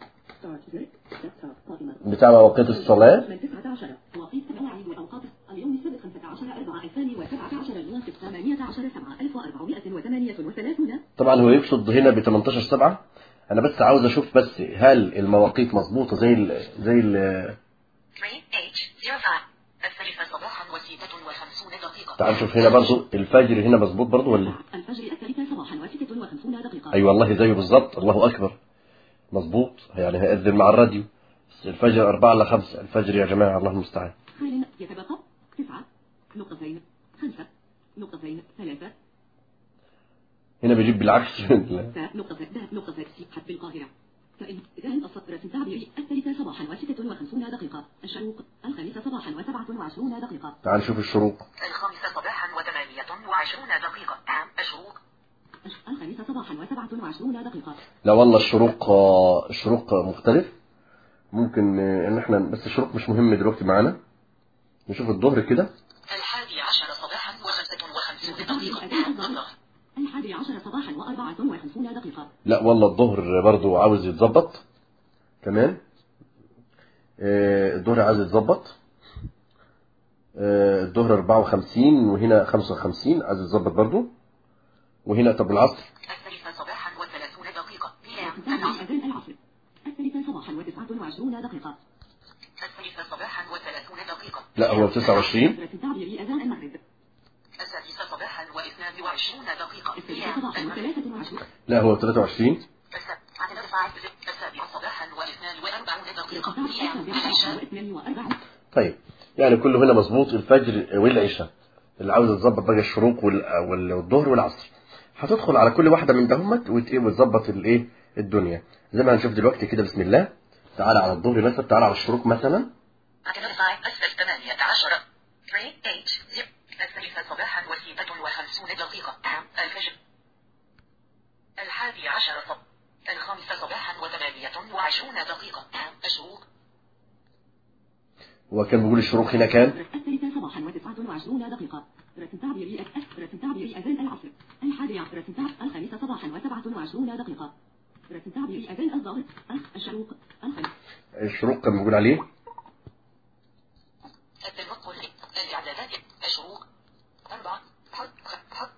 بتاع مواقيت الصلاة من 19 مواقيت مواعيد وأوقات اليوم السابق 15 4 2017 الموافق 18 7 1438 طبعا هو يقصد هنا ب 18 7 انا بس عاوز اشوف بس هل المواقيت مظبوطة زي ال زي ال 3H05 الثالثة صباحا وستة وخمسون دقيقة تعال نشوف هنا برضو الفجر هنا مظبوط برضو ولا الفجر الثالثة صباحا و56 دقيقة اي والله زيه بالظبط الله اكبر مظبوط يعني هيأذن مع الراديو بس الفجر 4 ل 5 الفجر يا جماعة الله المستعان حال يتبقى 9 نقطتين 5 نقطتين 3 هنا بيجيب بالعكس نقطة د نقطة س بالقاهرة فإن إذن الصفرة التعبيري الثالثة صباحا وستة وخمسون دقيقة الشروق الخامسة صباحا وسبعة وعشرون دقيقة تعال نشوف الشروق الخامسة صباحا وثمانية وعشرون دقيقة الشروق الخامسة صباحا وسبعة وعشرون دقيقة لا والله الشروق آه، الشروق مختلف ممكن آه، ان احنا بس الشروق مش مهم دلوقتي معانا نشوف الظهر كده الحادي عشر صباحا وخمسة وخمسون دقيقة الظهر الحادي عشر صباحا وأربعة وخمسون دقيقة لا والله الظهر برضو عاوز يتظبط كمان آه، الظهر عاوز يتظبط آه، الظهر 54 وهنا 55 عايز يتظبط برضو وهنا طب العصر الثالثة صباحا وثلاثون دقيقة الثالثة أذان العصر الثالثة صباحا وتسعة وعشرون دقيقة الثالثة صباحا وثلاثون دقيقة لا هو 29 الصفرة التعبيري أذان المغرب السادسة صباحا واثنان وعشرون دقيقة الثالثة صباحا وثلاثة وعشرون لا هو 23 السابعة صباحا واثنان وأربعون دقيقة السابعة العشاء واثنان وأربعون طيب يعني كله هنا مظبوط الفجر والعشاء اللي عاوز يتظبط بقى الشروق وال- وال- والظهر والعصر هتدخل على كل واحدة من دهمت وت- إيه وتظبط الايه الدنيا زي ما هنشوف دلوقتي كده بسم الله تعالى على الظهر مثلا تعالى على الشروق مثلا السادسة ثمانية عشر 3 8 0 الثالثة صباحا وستة وخمسون دقيقة الفجر الحادي عشر صب الخامسة صباحا وثمانية وعشرون دقيقة الشروق وكان بيقول الشروق هنا كان الثالثة صباحا وتسعة وعشرون دقيقة رسم تعبيري رسم تعبيري أذان العصر الحادي عشر رسم تعب الخامسة صباحا وسبعة وعشرون دقيقة رسم تعبيري أذان الظهر الشروق الخامس الشروق كان بيقول عليه التنقل الإعدادات الشروق أربعة حط حط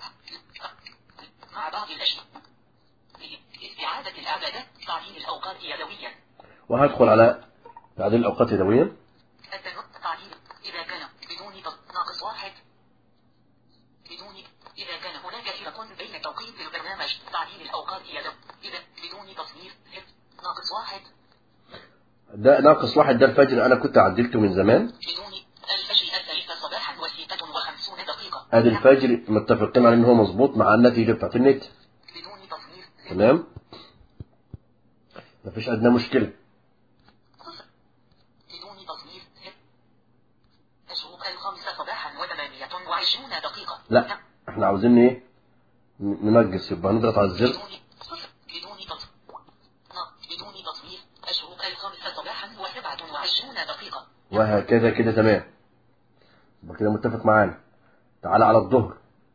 مع بعض الأشياء استعادة الإعدادات تعيين الأوقات يدويا وهدخل على تعديل الأوقات يدويا التنقل تعيين إذا كان بدون ضغط ناقص واحد بدون إذا كان هناك فرق بين توقيت البرنامج تعيين الأوقات يدوي إذا بدون تصنيف صفر ناقص واحد ده ناقص واحد ده الفجر أنا كنت عدلته من زمان بدون الفجر الثالثة صباحا وستة وخمسون دقيقة ادي الفجر متفقين على ان هو مظبوط مع النتيجة بتاعت النت بدون تصنيف تمام مفيش ادنى مشكلة صفر بدون تصنيف صفر الشروق الخامسة صباحا وثمانية وعشرون دقيقة لا احنا عاوزين ايه ن- ننجز يبقى نضغط على الزر بدون صفر بدون تصنيف بدون تصنيف الشروق الخامسة صباحا وسبعة وعشرون دقيقة وهكذا كده تمام يبقى كده متفق معانا تعالى على الظهر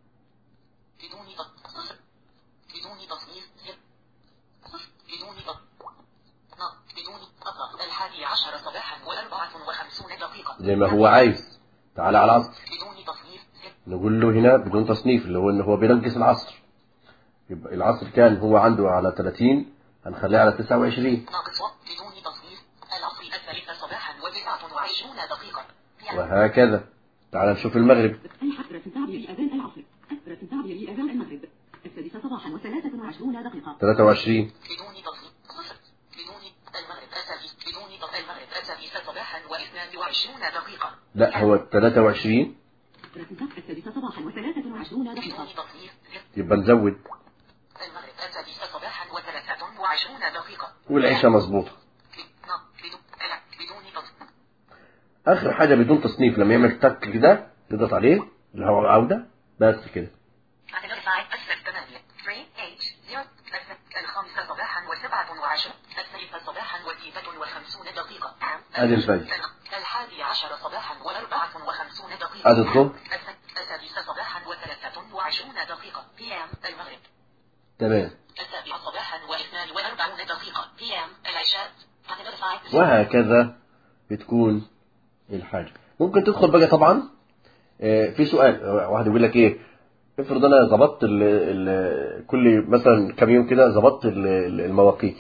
بدون تص- صفر بدون تصنيف صفر صفر بدون تص- نعم بدون أطلق الحادي عشر صباحا وأربعة وخمسون دقيقة زي ما هو عايز تعالى على العصر بدون تصنيف صفر نقول له هنا بدون تصنيف اللي هو ان هو بينقص العصر يبقى العصر كان هو عنده على 30 هنخليه على 29 ناقص وقت بدون تصنيف العصر الثالثة صباحا وتسعة وعشرون دقيقة يعني وهكذا تعالى نشوف المغرب الحق رسم تعبيري أذان العصر رسم تعبيري أذان المغرب السادسة صباحا وثلاثة وعشرون دقيقة 23 بدون تصنيف صفر بدون المغرب السادس بدون تص- المغرب السادسة صباحا واثنان وعشرون دقيقة لا هو 23 رسم تعب السادسة صباحا وثلاثة وعشرون دقيقة بدون تصنيف صفر يبقى نزود المغرب السادسة صباحا وثلاثة وعشرون دقيقة والعيشة مظبوطة نعم بدون لا بدون تصنيف اخر حاجة بدون تصنيف لما يعمل تك كده تضغط عليه اللي هو عودة بس كده identify أسفل ثمانية 3 8 0 الخامسة صباحا وسبعة وعشرون الثالثة صباحا وستة وخمسون دقيقة أدي الفجر. الحادي عشر صباحا وأربعة وخمسون دقيقة أدي الظهر. السادسة صباحا وثلاثة وعشرون دقيقة PM المغرب تمام السابعة صباحا واثنان وأربعون دقيقة PM العشاء identify وهكذا بتكون الحاجة ممكن تدخل بقى طبعا آه، في سؤال آه، واحد يقول لك ايه افرض انا ظبطت ال- ال- كل مثلا كام يوم كده ظبطت ال- ال- المواقيت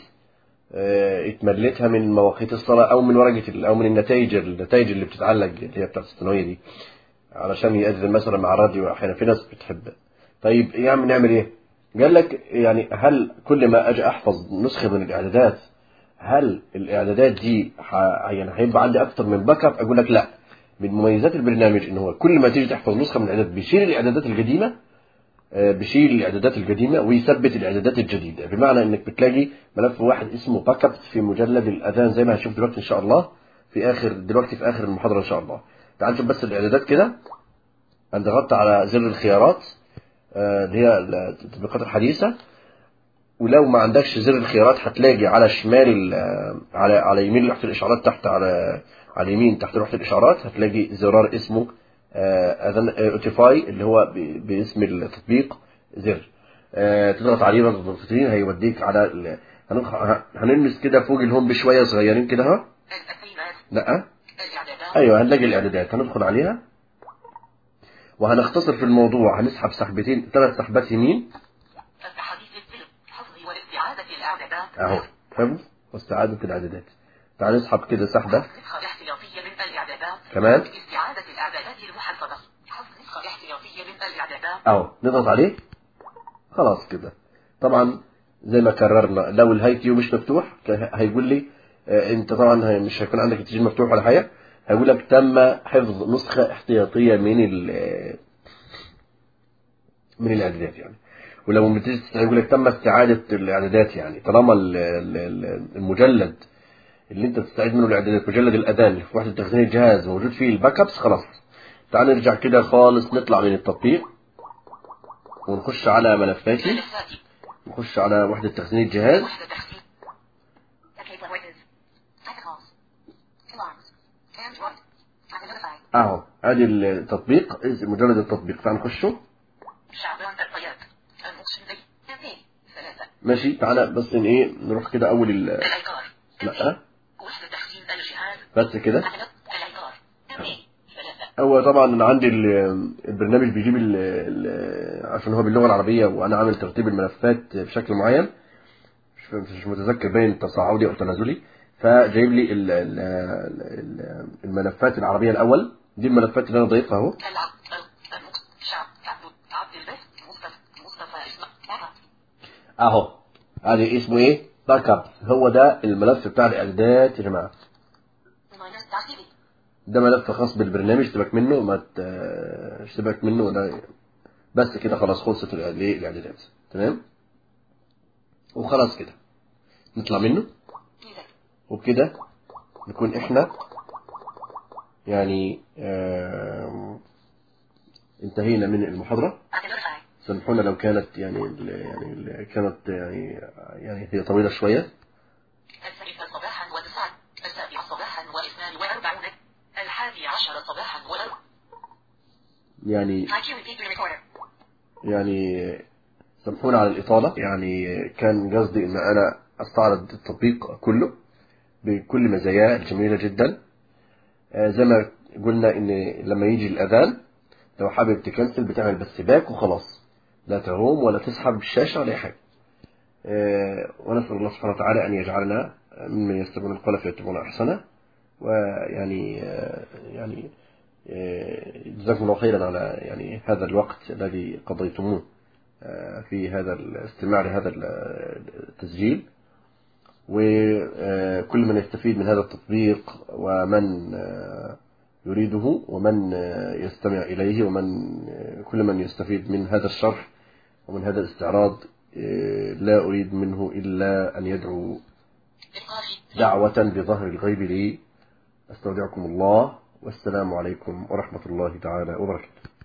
آه، اتمليتها من مواقيت الصلاة او من ورقة ال- او من النتائج النتائج اللي بتتعلق اللي هي بتاعت الثانوية دي علشان يأذن مثلا مع الراديو احيانا في ناس بتحب طيب يعمل نعمل ايه قال لك يعني هل كل ما اجي احفظ نسخة من الاعدادات هل الاعدادات دي ح... يعني هيبقى عندي اكتر من باك اب اقول لك لا من مميزات البرنامج ان هو كل ما تيجي تحفظ نسخه من الاعدادات بيشيل الاعدادات القديمه آه، بيشيل الاعدادات القديمه ويثبت الاعدادات الجديده بمعنى انك بتلاقي ملف واحد اسمه باك اب في مجلد الاذان زي ما هنشوف دلوقتي ان شاء الله في اخر دلوقتي في اخر المحاضره ان شاء الله تعال نشوف بس الاعدادات كده انت ضغطت على زر الخيارات آه، اللي هي التطبيقات الحديثه ولو ما عندكش زر الخيارات هتلاقي على شمال ال- على على يمين لوحه الاشعارات تحت على على اليمين تحت لوحه الاشعارات هتلاقي زرار اسمه آه، اذن اوتيفاي اللي هو ب- باسم التطبيق زر آه، تضغط عليه ضغطتين هيوديك على ال- هنخ- ه- هنلمس كده فوق الهوم بشويه صغيرين كده اهو التقييمات لا الإعدادات ايوه هنلاقي الاعدادات هندخل عليها وهنختصر في الموضوع هنسحب سحبتين ثلاث سحبات يمين التحديث الفيلم حفظ واستعادة الإعدادات اهو حفظ واستعادة الاعدادات تعال نسحب كده سحبة نسخة احتياطية من الإعدادات كمان استعادة الإعدادات المحفظة حفظ نسخة احتياطية من الإعدادات اهو نضغط عليه خلاص كده طبعا زي ما كررنا لو الهاي كيو مش مفتوح ك- هيقول لي آه، انت طبعا هي- مش هيكون عندك التسجيل مفتوح ولا حاجه هيقول لك تم حفظ نسخه احتياطيه من ال من الاعدادات يعني ولو بتيجي تستعيد يقول لك تم استعاده الاعدادات يعني طالما ال- ال- ال- المجلد اللي انت بتستعيد منه الاعدادات مجلد الاذان اللي في وحده تخزين الجهاز موجود فيه الباك ابس خلاص تعال نرجع كده خالص نطلع من التطبيق ونخش على ملفاتي ملفاتي نخش على وحدة تخزين الجهاز وحدة تخزين Okay, but what is? Protocols. Alarms. Android. Time to notify. اهو ادي التطبيق مجرد التطبيق تعال نخشه شعبان الطياب. المقسم بي. اثنين. ثلاثة. ماشي تعالى بس ان ايه نروح كده اول ال- العقار. لا وحدة تخزين الجهاز. بس كده مثلا العقار. اثنين. ثلاثة. هو طبعا انا عندي ال- البرنامج بيجيب ال ال عشان هو باللغه العربيه وانا عامل ترتيب الملفات بشكل معين مش مش متذكر باين تصاعدي او تنازلي فجايب لي ال- ال- ال- الملفات العربيه الاول دي الملفات اللي انا ضايفها اهو العب. المقسم. شعب. عبد. عبد البث. مصطفى. مصطفى اسمه. بابا. اهو ادي اسمه ايه باك اب هو ده الملف بتاع الاعدادات يا جماعه ماينس تعسيبي. ده ملف خاص بالبرنامج سيبك منه ما ت- سيبك منه ولا بس كده خلاص خلصت الإع- الايه الاعدادات تمام وخلاص كده نطلع منه كذا. وبكده نكون احنا يعني آم، انتهينا من المحاضرة Time to notify. سامحونا لو كانت يعني ال- يعني ال- كانت يعني يعني هي طويلة شوية الثالثة صباحا وتسعة السابعة صباحا واثنان وأربعون الحادي عشر صباحا وأربع يعني IQ repeat to recorder يعني سامحونا على الإطالة يعني كان قصدي إن أنا أستعرض التطبيق كله بكل مزاياه الجميلة جدا آه، زي ما قلنا إن لما يجي الأذان لو حابب تكنسل بتعمل بس باك وخلاص لا تعوم ولا تسحب الشاشة ولا أي حاجة آه، ونسأل الله سبحانه وتعالى أن يجعلنا ممن يستمعون القول فيتبعون أحسنه ويعني آه، يعني آه، جزاكم الله خيرا على يعني هذا الوقت الذي قضيتموه آه، في هذا الاستماع لهذا التسجيل وكل من يستفيد من هذا التطبيق ومن آه، يريده ومن آه، يستمع إليه ومن آه، كل من يستفيد من هذا الشرح ومن هذا الاستعراض آه، لا أريد منه إلا أن يدعو إيقافي دعوة بظهر الغيب لي أستودعكم الله والسلام عليكم ورحمة الله تعالى وبركاته